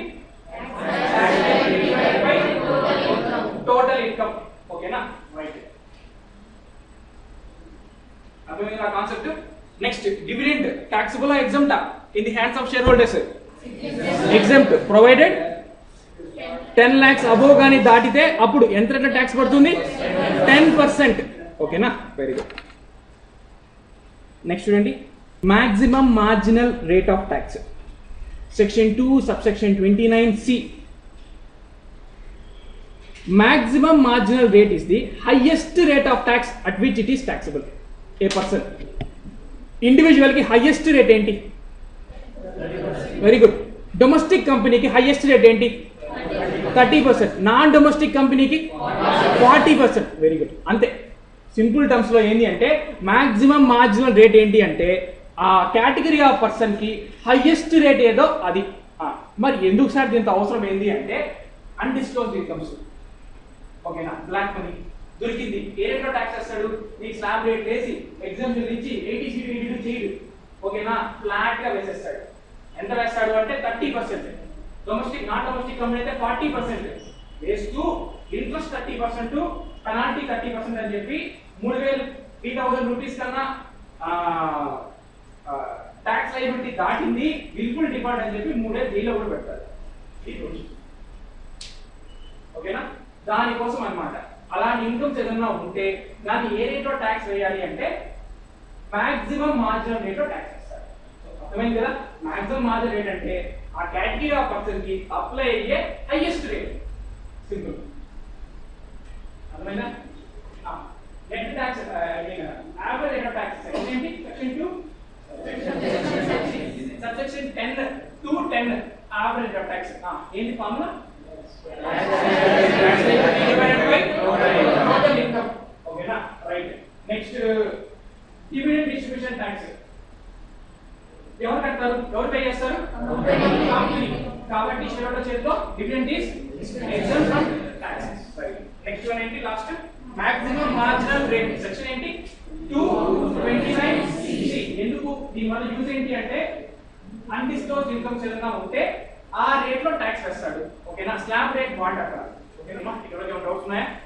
టోటల్ ఇన్కమ్ ఓకేనా రైట్ అర్థమైంది నా కాన్సెప్ట్ నెక్స్ట్ డివిడెండ్ టాక్సిబుల్ ఎగ్జామ్టా in the hands of shareholders exempt provided ten lakhs above కానీ దాటితే అప్పుడు ఎంత రేట్ ట్యాక్స్ పడుతుంది టెన్ పర్సెంట్ ఓకేనా వెరీ గుడ్ నెక్స్ట్ చూడండి maximum marginal rate of tax section two sub section twenty nine C maximum marginal rate is the highest rate of tax at which it is taxable a person individual కి highest rate ఏంటి very good domestic కంపెనీకి highest rate ఏంటి thirty percent non domestic కంపెనీకి forty percent very good అంతే simple terms లో ఏంటి అంటే maximum marginal rate ఏంటి అంటే ఆ కేటగిరీ ఆఫ్ పర్సన్ కి హైయెస్ట్ రేట్ ఏదో అది ఆ, మరి ఎందుకు సార్ దీంతో అవసరం ఏంటి అంటే అన్డిస్క్లోజ్ ఇన్కమ్స్ ఓకేనా బ్లాక్ మనీ దొరికింది ఏ రేట్లో ట్యాక్స్ వేస్తాడు నీకు స్లాబ్ రేట్ వేసి ఎగ్జామ్షన్ ఇచ్చి ఎయిటీ సీట్ ఎయిటీ చేయడు ఓకేనా ఫ్లాట్ గా వేసేస్తాడు ఎంత వేస్తాడు అంటే thirty percent domestic non domestic company అయితే ఫార్టీ పర్సెంట్ వేస్తూ interest thirty percent penalty thirty percent అని చెప్పి మూడు వేలు త్రీ థౌసండ్ రూపీస్ కన్నా ట్యాక్స్ లైబిలిటీ దాటింది విల్ఫుల్ డిఫాల్ట్ అని చెప్పి మూడేళ్ళు జైల్లో కూడా పెడతారు ఇది కొంచెం ఓకేనా దానికోసం అన్నమాట అలాంటి ఇన్కమ్స్ ఏదన్నా ఉంటే దాన్ని ఏ రేట్లో ట్యాక్స్ వేయాలి అంటే మాక్సిమం మార్జినల్ రేట్లో ట్యాక్స్ వేస్తారు So, అర్థమైంది కదా మాక్సిమం మార్జినల్ రేట్ అంటే ఆ కేటగిరీ ఆఫ్ పర్సన్ కి అప్లై అయ్యే హైయెస్ట్ రేట్ సింపుల్ అర్థమైందా net tax average rate of tax ఏంటి section two subsection ten two ten average rate of tax ఏంటి ఫార్ములా టోటల్ ఇన్కమ్ ఓకేనా right next dividend distribution tax ఎవరు కడతారు ఎవరు pay చేస్తారు కంపెనీ కాబట్టి షేర్ చేతిలో dividend is exempt from taxes next one ఏంటి last maximum marginal rate section ఏంటి టూ ట్వంటీ నైన్ ఎందుకు దీని వల్ల యూజ్ ఏంటి అంటే అన్డిస్క్లోజ్ ఇన్కమ్స్ ఏదైనా ఉంటే ఆ రేట్ లో ట్యాక్స్ వేస్తాడు ఓకేనా స్లాబ్ రేట్ వాట్ అక్కడ ఓకేనమ్మా ఇక్కడ ఏమైనా డౌట్స్ ఉన్నాయా